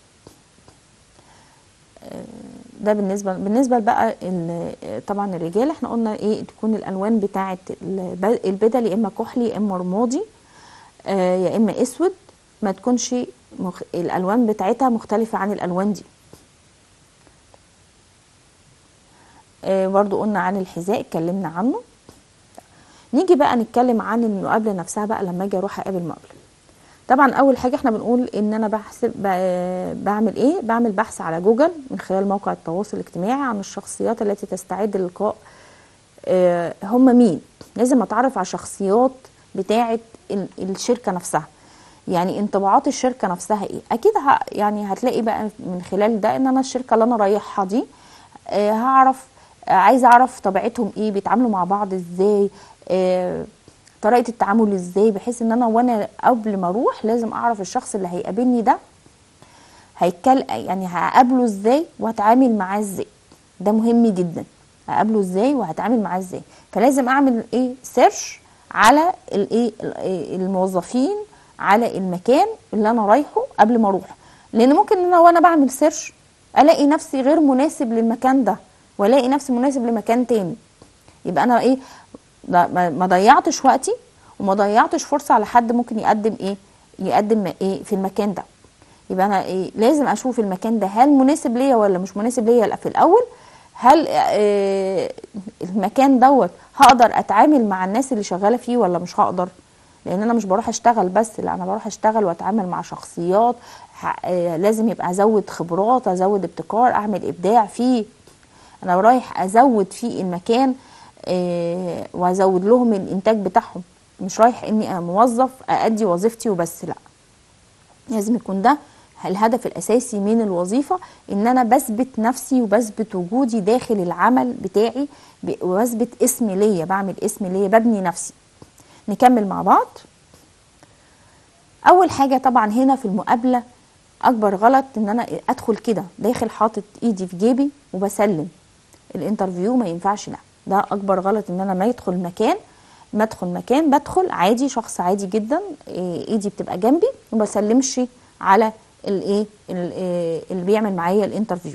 آه، ده بالنسبه بالنسبه بقى ال- آه، طبعا الرجال احنا قلنا ايه تكون الالوان بتاعه الب- البدل يا اما كحلي يا اما رمادي آه، يا اما اسود ما تكونش مخ... الالوان بتاعتها مختلفه عن الالوان دي آه، برضو قلنا عن الحذاء اتكلمنا عنه نيجي بقى نتكلم عن المقابله نفسها بقى لما اجي اروح اقابل مقابله طبعا اول حاجه احنا بنقول ان انا بحسب ب- بعمل ايه بعمل بحث على جوجل من خلال موقع التواصل الاجتماعي عن الشخصيات التي تستعد للقاء آه، هم مين لازم اتعرف على الشخصيات بتاعه ال- الشركه نفسها يعني انطباعات الشركه نفسها ايه اكيد ه... يعني هتلاقي بقى من خلال ده ان انا الشركه اللي انا رايحها دي آه، هعرف آه، عايزه اعرف طبيعتهم ايه بيتعاملوا مع بعض ازاي آه، طريقه التعامل ازاي بحيث ان انا وانا قبل ما اروح لازم اعرف الشخص اللي هيقابلني ده هيتكلم يعني هقابله ازاي وهتعامل معاه ازاي ده مهم جدا هقابله ازاي وهتعامل معاه ازاي فلازم اعمل ايه سيرش على الايه ال- الموظفين على المكان اللي انا رايحه قبل ما اروح لان ممكن ان انا وانا بعمل سيرش الاقي نفسي غير مناسب للمكان ده والاقي نفسي مناسب لمكان تاني يبقى انا ايه لا- ما ما ضيعتش وقتي وما ضيعتش فرصه على حد ممكن يقدم ايه يقدم ايه في المكان ده يبقى انا ايه لازم اشوف المكان ده هل مناسب ليا ولا مش مناسب ليا لا في الاول هل آه المكان دوت هقدر اتعامل مع الناس اللي شغاله فيه ولا مش هقدر لان انا مش بروح اشتغل بس لا انا بروح اشتغل واتعامل مع شخصيات ح- آه لازم يبقى ازود خبرات ازود ابتكار اعمل ابداع فيه انا رايح ازود في المكان آه، وازود لهم الانتاج بتاعهم مش رايح اني انا موظف اادي وظيفتي وبس لا لازم يكون ده الهدف الاساسي من الوظيفه ان انا بثبت نفسي وبثبت وجودي داخل العمل بتاعي ب- وبثبت اسم ليا بعمل اسم ليا ببني نفسي نكمل مع بعض اول حاجه طبعا هنا في المقابله اكبر غلط ان انا ادخل كده داخل حاطط ايدي في جيبي وبسلم الانترفيو ما ينفعش لا ده اكبر غلط ان انا ما يدخل مكان ما ادخل مكان بدخل عادي شخص عادي جدا إيه، ايدي بتبقى جنبي وما بسلمش على الايه ال- إيه، اللي بيعمل معايا الانترفيو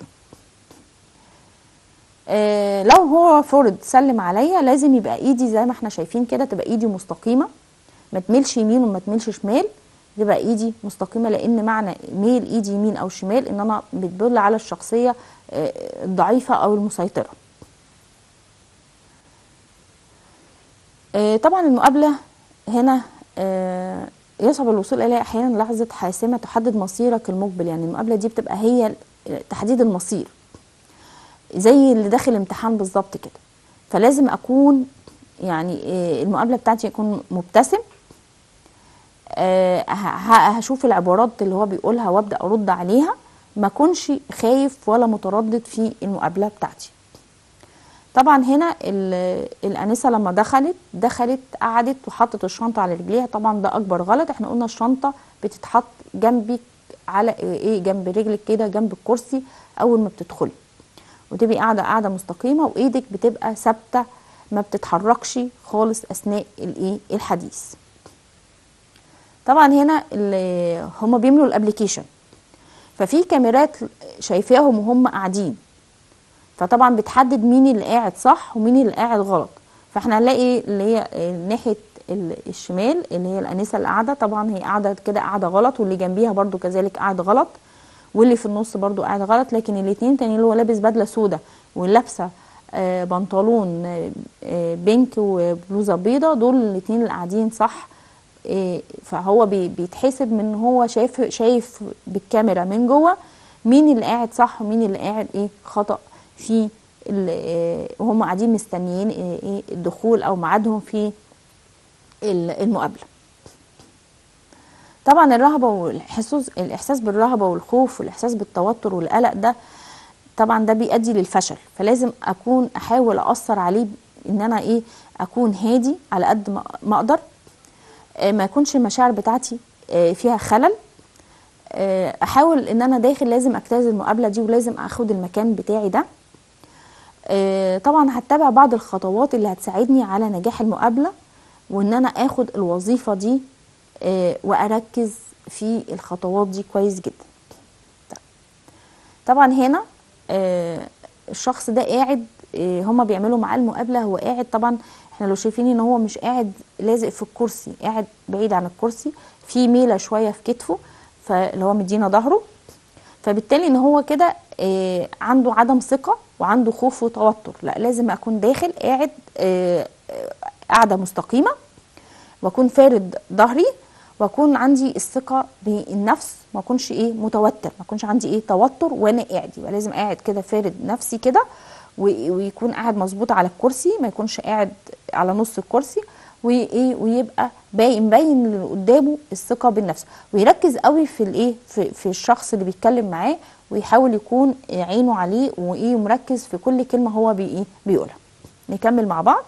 آه، لو هو فرض سلم عليا لازم يبقى ايدي زي ما احنا شايفين كده تبقى ايدي مستقيمه ما تميلش يمين وما تميلش شمال تبقى ايدي مستقيمه لان معنى ميل ايدي يمين او شمال ان انا بتدل على الشخصيه آه، الضعيفه او المسيطره آه، طبعا المقابله هنا آه، يصعب الوصول اليها احيانا لحظه حاسمه تحدد مصيرك المقبل يعني المقابله دي بتبقى هي تحديد المصير زي اللي داخل امتحان بالظبط كده فلازم اكون يعني آه، المقابله بتاعتي يكون مبتسم آه، ه- ه- هشوف العبارات اللي هو بيقولها وابدا ارد عليها ما اكونش خايف ولا متردد في المقابله بتاعتي طبعا هنا ال- الانسه لما دخلت دخلت قعدت وحطت الشنطه على رجليها طبعا ده اكبر غلط احنا قلنا الشنطه بتتحط جنبك على ايه جنب رجلك كده جنب الكرسي اول ما بتدخلي وتبقي قاعده قاعده مستقيمه وايدك بتبقى ثابته ما بتتحركش خالص اثناء الايه الحديث طبعا هنا ال- هما بيملوا الابليكيشن ففي كاميرات شايفاهم وهم قاعدين فطبعا بتحدد مين اللي قاعد صح ومين اللي قاعد غلط فاحنا هنلاقي اللي هي ناحيه ال- الشمال اللي هي الانسه اللي قاعده طبعا هي قاعده كده قاعده غلط واللي جنبيها برضو كذلك قاعد غلط واللي في النص برضو قاعد غلط لكن الاتنين تانيين اللي هو لابس بدله سودا ولابسه آه، بنطلون آه، آه، بينك وبلوزه بيضه دول الاتنين اللي قاعدين صح آه، فهو بي- بيتحسب من إن هو شايف شايف بالكاميرا من جوه مين اللي قاعد صح ومين اللي قاعد ايه خطأ في ال- آه، وهم قاعدين مستنيين آه، ايه الدخول او ميعادهم في ال- المقابله طبعا الرهبه والاحساس الاحساس بالرهبه والخوف والاحساس بالتوتر والقلق ده طبعا ده بيؤدي للفشل فلازم اكون احاول اثر عليه ان انا ايه اكون هادي على قد ما ما اقدر آه، ما يكونش المشاعر بتاعتي آه، فيها خلل آه، احاول ان انا داخل لازم اجتاز المقابله دي ولازم اخد المكان بتاعي ده آه، طبعا هتبع بعض الخطوات اللي هتساعدني على نجاح المقابله وان انا اخد الوظيفه دي آه، واركز في الخطوات دي كويس جدا طيب. طبعا هنا آه، الشخص ده قاعد آه، هما بيعملوا معاه المقابله هو قاعد طبعا احنا لو شايفين ان هو مش قاعد لازق في الكرسي قاعد بعيد عن الكرسي في ميله شويه في كتفه فاللي هو مدينا ظهره فبالتالي ان هو كده آه، عنده عدم ثقه وعنده خوف وتوتر لا لازم اكون داخل قاعد آه، آه، قاعده مستقيمه واكون فارد ظهري واكون عندي الثقه بالنفس ما اكونش ايه متوتر ما اكونش عندي ايه توتر وانا قاعد يبقى لازم قاعد كده فارد نفسي كده و- ويكون قاعد مظبوط على الكرسي ما يكونش قاعد على نص الكرسي وايه ويبقى باين باين اللي قدامه الثقه بالنفس ويركز قوي في الايه في, في الشخص اللي بيتكلم معاه ويحاول يكون عينه عليه وايه مركز في كل كلمه هو بي ايه بيقولها نكمل مع بعض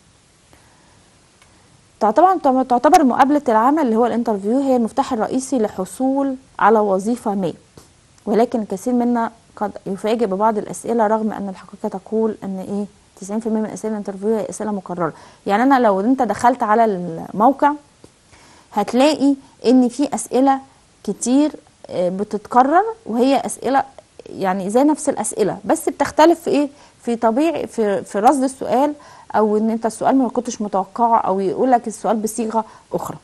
طبعا تعتبر مقابلة العمل اللي هو الانترفيو هي المفتاح الرئيسي للحصول على وظيفة ما ولكن الكثير منا قد يفاجئ ببعض الأسئلة رغم أن الحقيقة تقول أن إيه 90% من أسئلة الانترفيو هي أسئلة مكررة يعني أنا لو أنت دخلت على الموقع هتلاقي أن في أسئلة كتير آه، بتتكرر وهي أسئلة يعني زي نفس الأسئلة بس بتختلف في إيه في طبيعي في في رصد السؤال او ان انت السؤال ما كنتش متوقعه او يقول لك السؤال بصيغه اخرى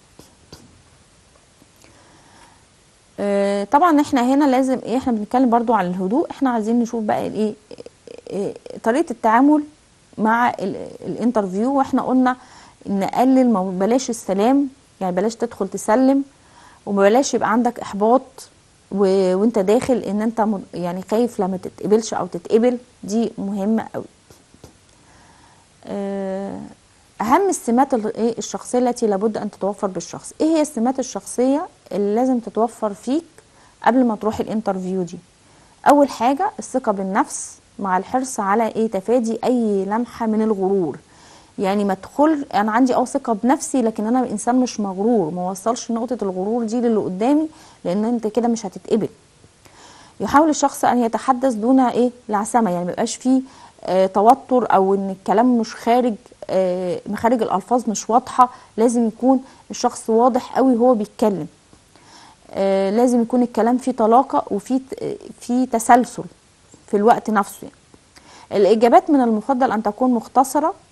آه، طبعا احنا هنا لازم ايه احنا بنتكلم برضو عن الهدوء احنا عايزين نشوف بقى الايه إيه، طريقه التعامل مع ال- الانترفيو واحنا قلنا نقلل ما بلاش السلام يعني بلاش تدخل تسلم وبلاش يبقى عندك احباط و... وانت داخل ان انت م- يعني خايف لما تتقبلش او تتقبل دي مهمه قوي آه، اهم السمات ال- إيه الشخصيه التي لابد ان تتوفر بالشخص ايه هي السمات الشخصيه اللي لازم تتوفر فيك قبل ما تروح الانترفيو دي اول حاجه الثقه بالنفس مع الحرص على ايه تفادي اي لمحه من الغرور يعني ما ادخل انا عندي اه ثقه بنفسي لكن انا انسان مش مغرور ما وصلش نقطه الغرور دي للي قدامي لان انت كده مش هتتقبل يحاول الشخص ان يتحدث دون ايه العسمه يعني ما يبقاش فيه آه توتر او ان الكلام مش خارج آه مخارج الالفاظ مش واضحه لازم يكون الشخص واضح قوي وهو بيتكلم آه لازم يكون الكلام فيه طلاقه وفيه ت- فيه تسلسل في الوقت نفسه يعني. الاجابات من المفضل ان تكون مختصره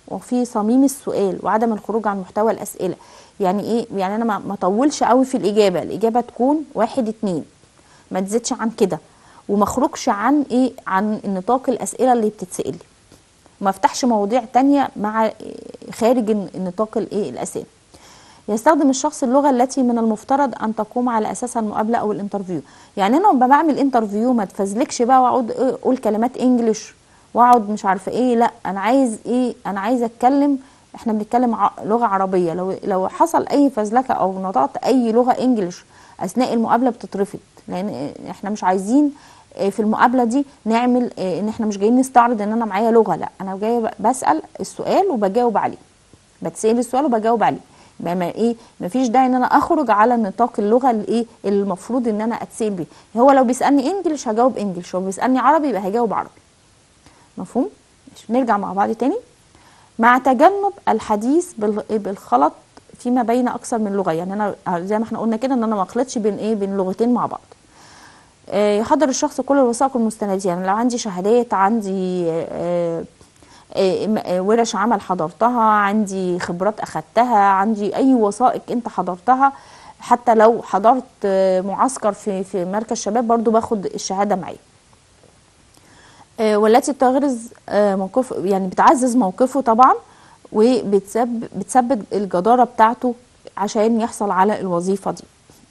وفي صميم السؤال وعدم الخروج عن محتوى الاسئله يعني ايه يعني انا ما ما اطولش قوي في الاجابه الاجابه تكون واحد اتنين ما تزيدش عن كده وما اخرجش عن ايه عن نطاق الاسئله اللي بتتسال لي وما افتحش مواضيع تانية مع خارج نطاق الايه الاسئله يستخدم الشخص اللغه التي من المفترض ان تقوم على اساسها المقابله او الانترفيو يعني انا لما بعمل انترفيو ما تفزلكش بقى واقعد إيه اقول كلمات انجليش واقعد مش عارفه ايه لا انا عايز ايه انا عايز اتكلم احنا بنتكلم ع- لغه عربيه لو لو حصل اي فزلكه او نطقت اي لغه انجليش اثناء المقابله بتترفض لان احنا مش عايزين آه، في المقابله دي نعمل آه، ان احنا مش جايين نستعرض ان انا معايا لغه لا انا جايه ب- بسال السؤال وبجاوب عليه بتسال السؤال وبجاوب عليه ما ما ايه ما فيش داعي ان انا اخرج على نطاق اللغه اللي ايه اللي المفروض ان انا اتسال بيه هو لو بيسالني انجليش هجاوب انجليش لو بيسالني عربي يبقى هجاوب عربي مفهوم ماشي نرجع مع بعض تاني مع تجنب الحديث بال- بالخلط فيما بين اكثر من لغه يعني انا زي ما احنا قلنا كده ان انا ما اخلطش بين ايه بين لغتين مع بعض آه، يحضر الشخص كل الوثائق المستندة يعني لو عندي شهادات عندي آه، آه، م- آه، ورش عمل حضرتها عندي خبرات أخدتها عندي أي وثائق أنت حضرتها حتى لو حضرت آه، معسكر في في مركز شباب برضو باخد الشهادة معي آه، والتي تغرز آه، موقف يعني بتعزز موقفه طبعا وبتثبت بتثبت الجدارة بتاعته عشان يحصل على الوظيفة دي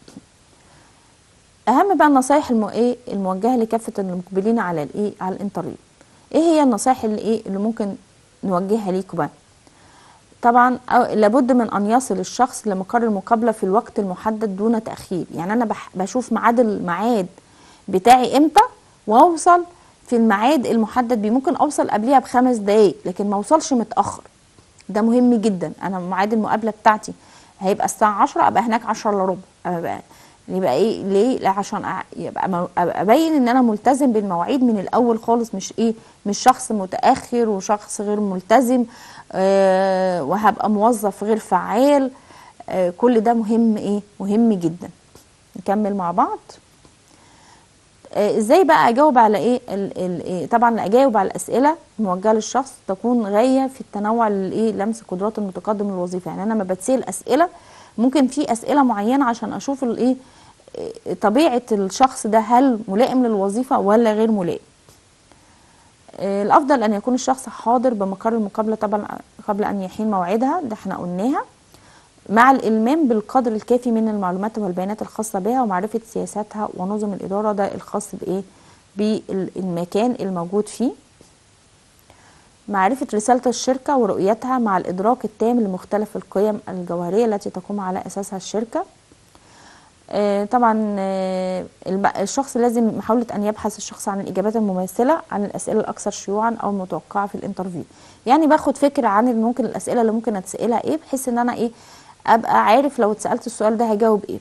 اهم بقى النصايح المو... ايه الموجهه لكافه المقبلين على الايه على الانترفيو ايه هي النصايح اللي ايه اللي ممكن نوجهها ليكم بقى طبعا أو لابد من ان يصل الشخص لمقر المقابله في الوقت المحدد دون تاخير يعني انا بح... بشوف ميعاد الميعاد بتاعي امتى واوصل في الميعاد المحدد بيه ممكن اوصل قبليها بخمس دقايق لكن ما اوصلش متاخر ده مهم جدا انا ميعاد المقابله بتاعتي هيبقى الساعه 10 ابقى هناك 10 الا ربع ابقى يبقى ايه ليه لا عشان أع- يبقى مو- ابقى ابين ان انا ملتزم بالمواعيد من الاول خالص مش ايه مش شخص متاخر وشخص غير ملتزم آه وهبقى موظف غير فعال آه كل ده مهم ايه مهم جدا نكمل مع بعض آه، ازاي بقى اجاوب على ايه ال ال إيه؟ طبعا اجاوب على الاسئله الموجهه للشخص تكون غايه في التنوع للايه لمس قدرات المتقدم للوظيفه يعني انا لما بتسال اسئله ممكن في اسئله معينه عشان اشوف الايه إيه طبيعه الشخص ده هل ملائم للوظيفه ولا غير ملائم آه، الافضل ان يكون الشخص حاضر بمقر المقابله طبعا قبل ان يحين موعدها ده احنا قلناها مع الإلمام بالقدر الكافي من المعلومات والبيانات الخاصة بها ومعرفة سياساتها ونظم الإدارة ده الخاص بإيه بالمكان الموجود فيه معرفة رسالة الشركة ورؤيتها مع الإدراك التام لمختلف القيم الجوهرية التي تقوم على أساسها الشركة آه، طبعا آه، الم- الشخص لازم محاولة أن يبحث الشخص عن الإجابات المماثلة عن الأسئلة الأكثر شيوعا أو المتوقعة في الانترفيو يعني باخد فكرة عن ال- ممكن الأسئلة اللي ممكن أتسألها إيه بحيث إن أنا إيه أبقى عارف لو اتسألت السؤال ده هجاوب إيه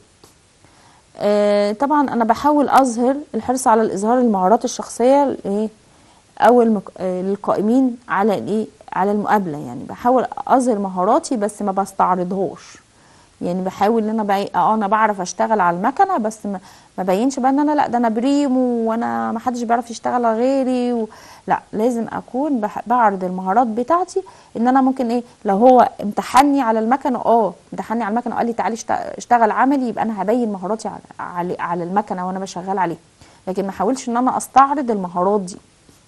آه، طبعا أنا بحاول أظهر الحرص على الإظهار المهارات الشخصية إيه او المك... آه، للقائمين على الايه على المقابله يعني بحاول اظهر مهاراتي بس ما بستعرضهاش يعني بحاول ان انا بقى اه انا بعرف اشتغل على المكنه بس ما ما بينش بقى ان انا لا ده انا بريمو وانا ما حدش بيعرف يشتغل غيري و... لا لازم اكون بح... بعرض المهارات بتاعتي ان انا ممكن ايه لو هو امتحني على المكنه اه امتحني على المكنه وقال لي تعالي اشت- اشتغل عملي يبقى انا هبين مهاراتي على على, على المكنه وانا بشغال عليها لكن ما احاولش ان انا استعرض المهارات دي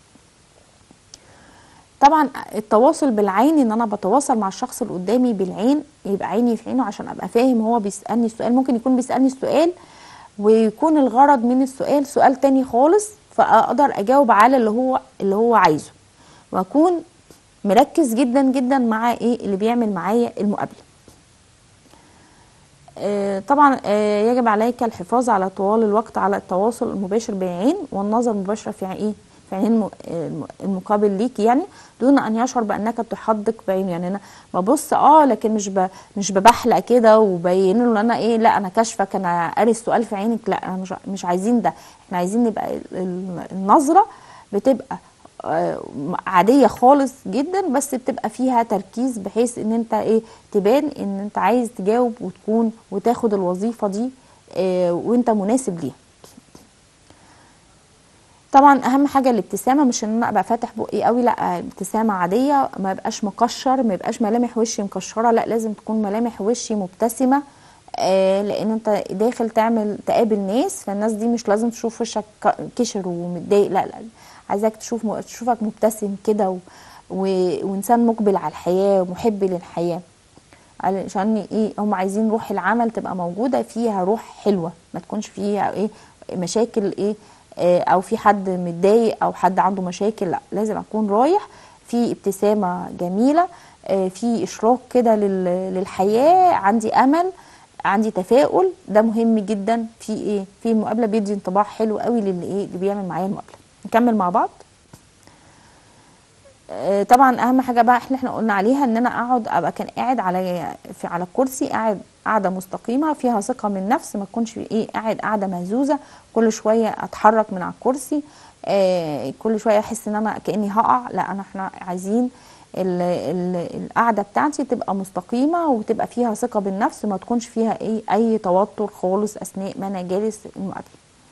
طبعا التواصل بالعين ان انا بتواصل مع الشخص اللي قدامي بالعين يبقى عيني في عينه عشان ابقى فاهم هو بيسالني السؤال ممكن يكون بيسالني السؤال ويكون الغرض من السؤال سؤال تاني خالص فاقدر اجاوب على اللي هو اللي هو عايزه واكون مركز جدا جدا مع ايه اللي بيعمل معايا المقابله آه، طبعا آه، يجب عليك الحفاظ على طوال الوقت على التواصل المباشر بالعين والنظر مباشرة في عين في عين الم- الم- المقابل ليك يعني دون ان يشعر بانك تحدق بعينه يعني انا ببص اه لكن مش ب... مش ببحلق كده وبين له ان انا ايه لا انا كاشفك انا قاري السؤال في عينك لا انا مش مش عايزين ده احنا عايزين نبقى ال- ال- النظره بتبقى آه، عادية خالص جدا بس بتبقى فيها تركيز بحيث ان انت ايه تبان ان انت عايز تجاوب وتكون وتاخد الوظيفة دي آه، وانت مناسب ليها طبعا اهم حاجه الابتسامه مش ان انا ابقى فاتح بقي قوي لا ابتسامه عاديه ما يبقاش مكشر ما يبقاش ملامح وشي مكشره لا لازم تكون ملامح وشي مبتسمه آه لان انت داخل تعمل تقابل ناس فالناس دي مش لازم تشوف وشك ك- كشر ومتضايق لا لا عايزاك تشوف م- تشوفك مبتسم كده و... و... وانسان مقبل على الحياه ومحب للحياه علشان ايه هم عايزين روح العمل تبقى موجوده فيها روح حلوه ما تكونش فيها ايه مشاكل ايه آه، او في حد متضايق او حد عنده مشاكل لا لازم اكون رايح في ابتسامه جميله آه، في اشراق كده لل- للحياه عندي امل عندي تفاؤل ده مهم جدا في ايه في المقابله بيدي انطباع حلو قوي للي ايه اللي بيعمل معايا المقابله نكمل مع بعض آه، طبعا اهم حاجه بقى احنا احنا قلنا عليها ان انا اقعد ابقى كان قاعد على في على الكرسي قاعد قاعده مستقيمه فيها ثقه من النفس ما تكونش ايه قاعد قاعده مهزوزه كل شويه اتحرك من على الكرسي آه كل شويه احس ان انا كاني هقع لا انا احنا عايزين ال- ال- القعده بتاعتي تبقى مستقيمه وتبقى فيها ثقه بالنفس ما تكونش فيها ايه اي توتر خالص اثناء ما انا جالس المقابله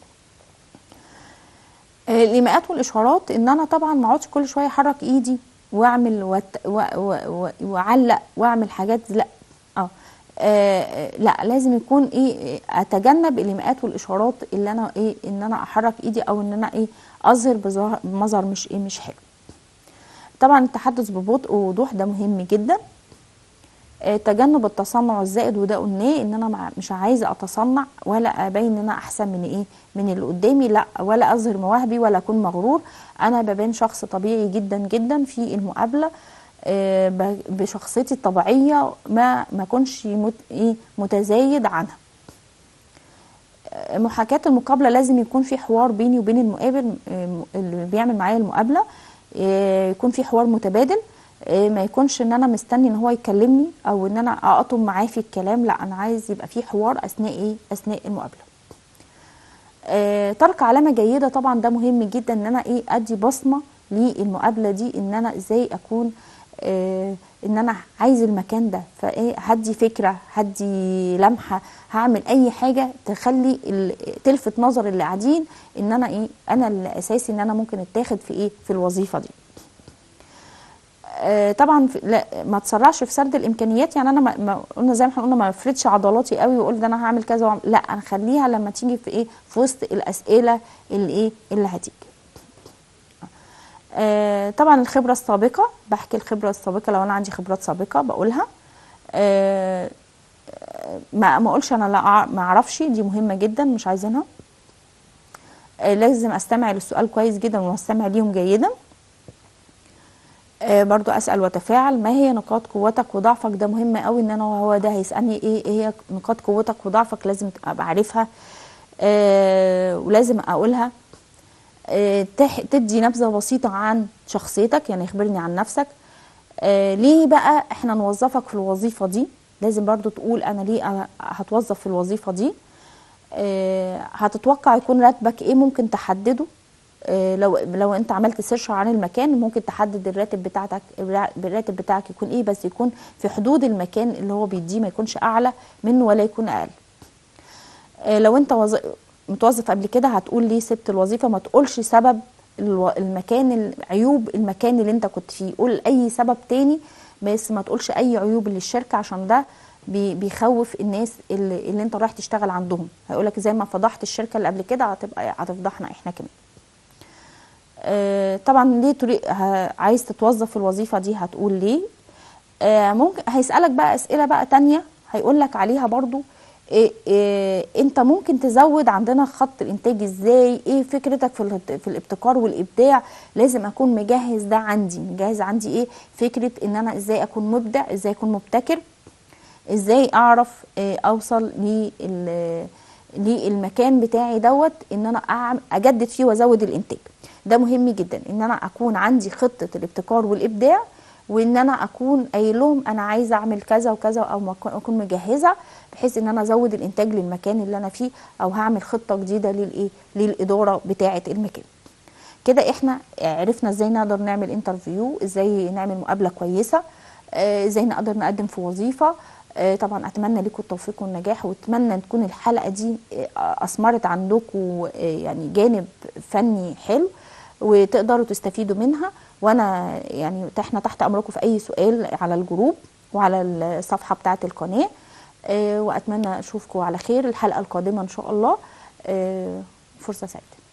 آه، الايماءات والاشارات ان انا طبعا ما اقعدش كل شويه احرك ايدي واعمل وت... و... و... و... واعلق واعمل حاجات لا اه آه، لا لازم يكون ايه اتجنب الايماءات والاشارات اللي انا ايه ان انا احرك ايدي او ان انا ايه اظهر بظهر- بمظهر مش ايه مش حلو طبعا التحدث ببطء ووضوح ده مهم جدا آه، تجنب التصنع الزائد وده قلناه ان انا مع- مش عايزه اتصنع ولا ابين ان انا احسن من ايه من اللي قدامي لا ولا اظهر مواهبي ولا اكون مغرور انا ببان شخص طبيعي جدا جدا في المقابله آه، ب- بشخصيتي الطبيعيه ما ما اكونش مت ايه متزايد عنها آه، محاكاة المقابلة لازم يكون في حوار بيني وبين المقابل آه، اللي بيعمل معايا المقابلة آه، يكون في حوار متبادل آه، ما يكونش ان انا مستني ان هو يكلمني او ان انا اقطم معاه في الكلام لا انا عايز يبقى في حوار اثناء ايه اثناء المقابله آه، ترك علامه جيده طبعا ده مهم جدا ان انا ايه ادي بصمه للمقابله دي ان انا ازاي اكون آه، ان انا عايز المكان ده فايه هدي فكره هدي لمحه هعمل اي حاجه تخلي ال- تلفت نظر اللي قاعدين ان انا ايه انا الاساسي ان انا ممكن اتاخد في ايه في الوظيفه دي آه، طبعا في- لا ما تسرعش في سرد الامكانيات يعني انا ما ما قلنا زي ما احنا قلنا ما افردش عضلاتي قوي واقول ده انا هعمل كذا وأعمل- لا انا خليها لما تيجي في ايه في وسط الاسئله اللي ايه اللي هتيجي آه، طبعا الخبره السابقه بحكي الخبره السابقه لو انا عندي خبرات سابقه بقولها آه، آه، ما ما اقولش انا لا أع- ما اعرفش دي مهمه جدا مش عايزينها آه، لازم استمع للسؤال كويس جدا واستمع ليهم جيدا آه، برضو اسال واتفاعل ما هي نقاط قوتك وضعفك ده مهم قوي ان انا هو ده هيسالني ايه ايه هي نقاط قوتك وضعفك لازم ابقى عارفها آه، ولازم اقولها آه، تح- تدي نبذه بسيطه عن شخصيتك يعني اخبرني عن نفسك آه، ليه بقى احنا نوظفك في الوظيفه دي لازم برضو تقول انا ليه أنا هتوظف في الوظيفه دي آه، هتتوقع يكون راتبك ايه ممكن تحدده آه، لو لو انت عملت سيرش عن المكان ممكن تحدد الراتب بتاعتك الراتب بتاعك يكون ايه بس يكون في حدود المكان اللي هو بيديه ما يكونش اعلى منه ولا يكون اقل آه، لو انت وظ... متوظف قبل كده هتقول ليه سبت الوظيفه ما تقولش سبب الو... المكان عيوب المكان اللي انت كنت فيه قول اي سبب تاني بس ما تقولش اي عيوب للشركه عشان ده بي... بيخوف الناس اللي, اللي انت رايح تشتغل عندهم هيقولك زي ما فضحت الشركه اللي قبل كده هتبقى هتفضحنا احنا كمان آه، طبعا ليه تريد ه- عايز تتوظف في الوظيفه دي هتقول ليه آه، ممكن هيسالك بقى اسئله بقى تانية هيقول لك عليها برضو إيه إيه انت ممكن تزود عندنا خط الانتاج ازاي ايه فكرتك في الابت- في الابتكار والابداع لازم اكون مجهز ده عندي مجهز عندي ايه فكره ان انا ازاي اكون مبدع ازاي اكون مبتكر ازاي اعرف إيه اوصل لل للمكان بتاعي دوت ان انا أعم- اجدد فيه وازود الانتاج ده مهم جدا ان انا اكون عندي خطه الابتكار والابداع وان انا اكون قايل لهم انا عايزه اعمل كذا وكذا او ما أكون- اكون مجهزه بحيث ان انا ازود الانتاج للمكان اللي انا فيه او هعمل خطه جديده للايه للاداره بتاعه المكان كده احنا عرفنا ازاي نقدر نعمل انترفيو ازاي نعمل مقابله كويسه آه، ازاي نقدر نقدم في وظيفه آه، طبعا اتمنى لكم التوفيق والنجاح واتمنى تكون الحلقه دي آه، اثمرت عندكم آه، يعني جانب فني حلو وتقدروا تستفيدوا منها وانا يعني احنا تحت امركم في اي سؤال على الجروب وعلى الصفحه بتاعه القناه آه، واتمنى اشوفكم على خير الحلقه القادمه ان شاء الله آه، فرصه سعيده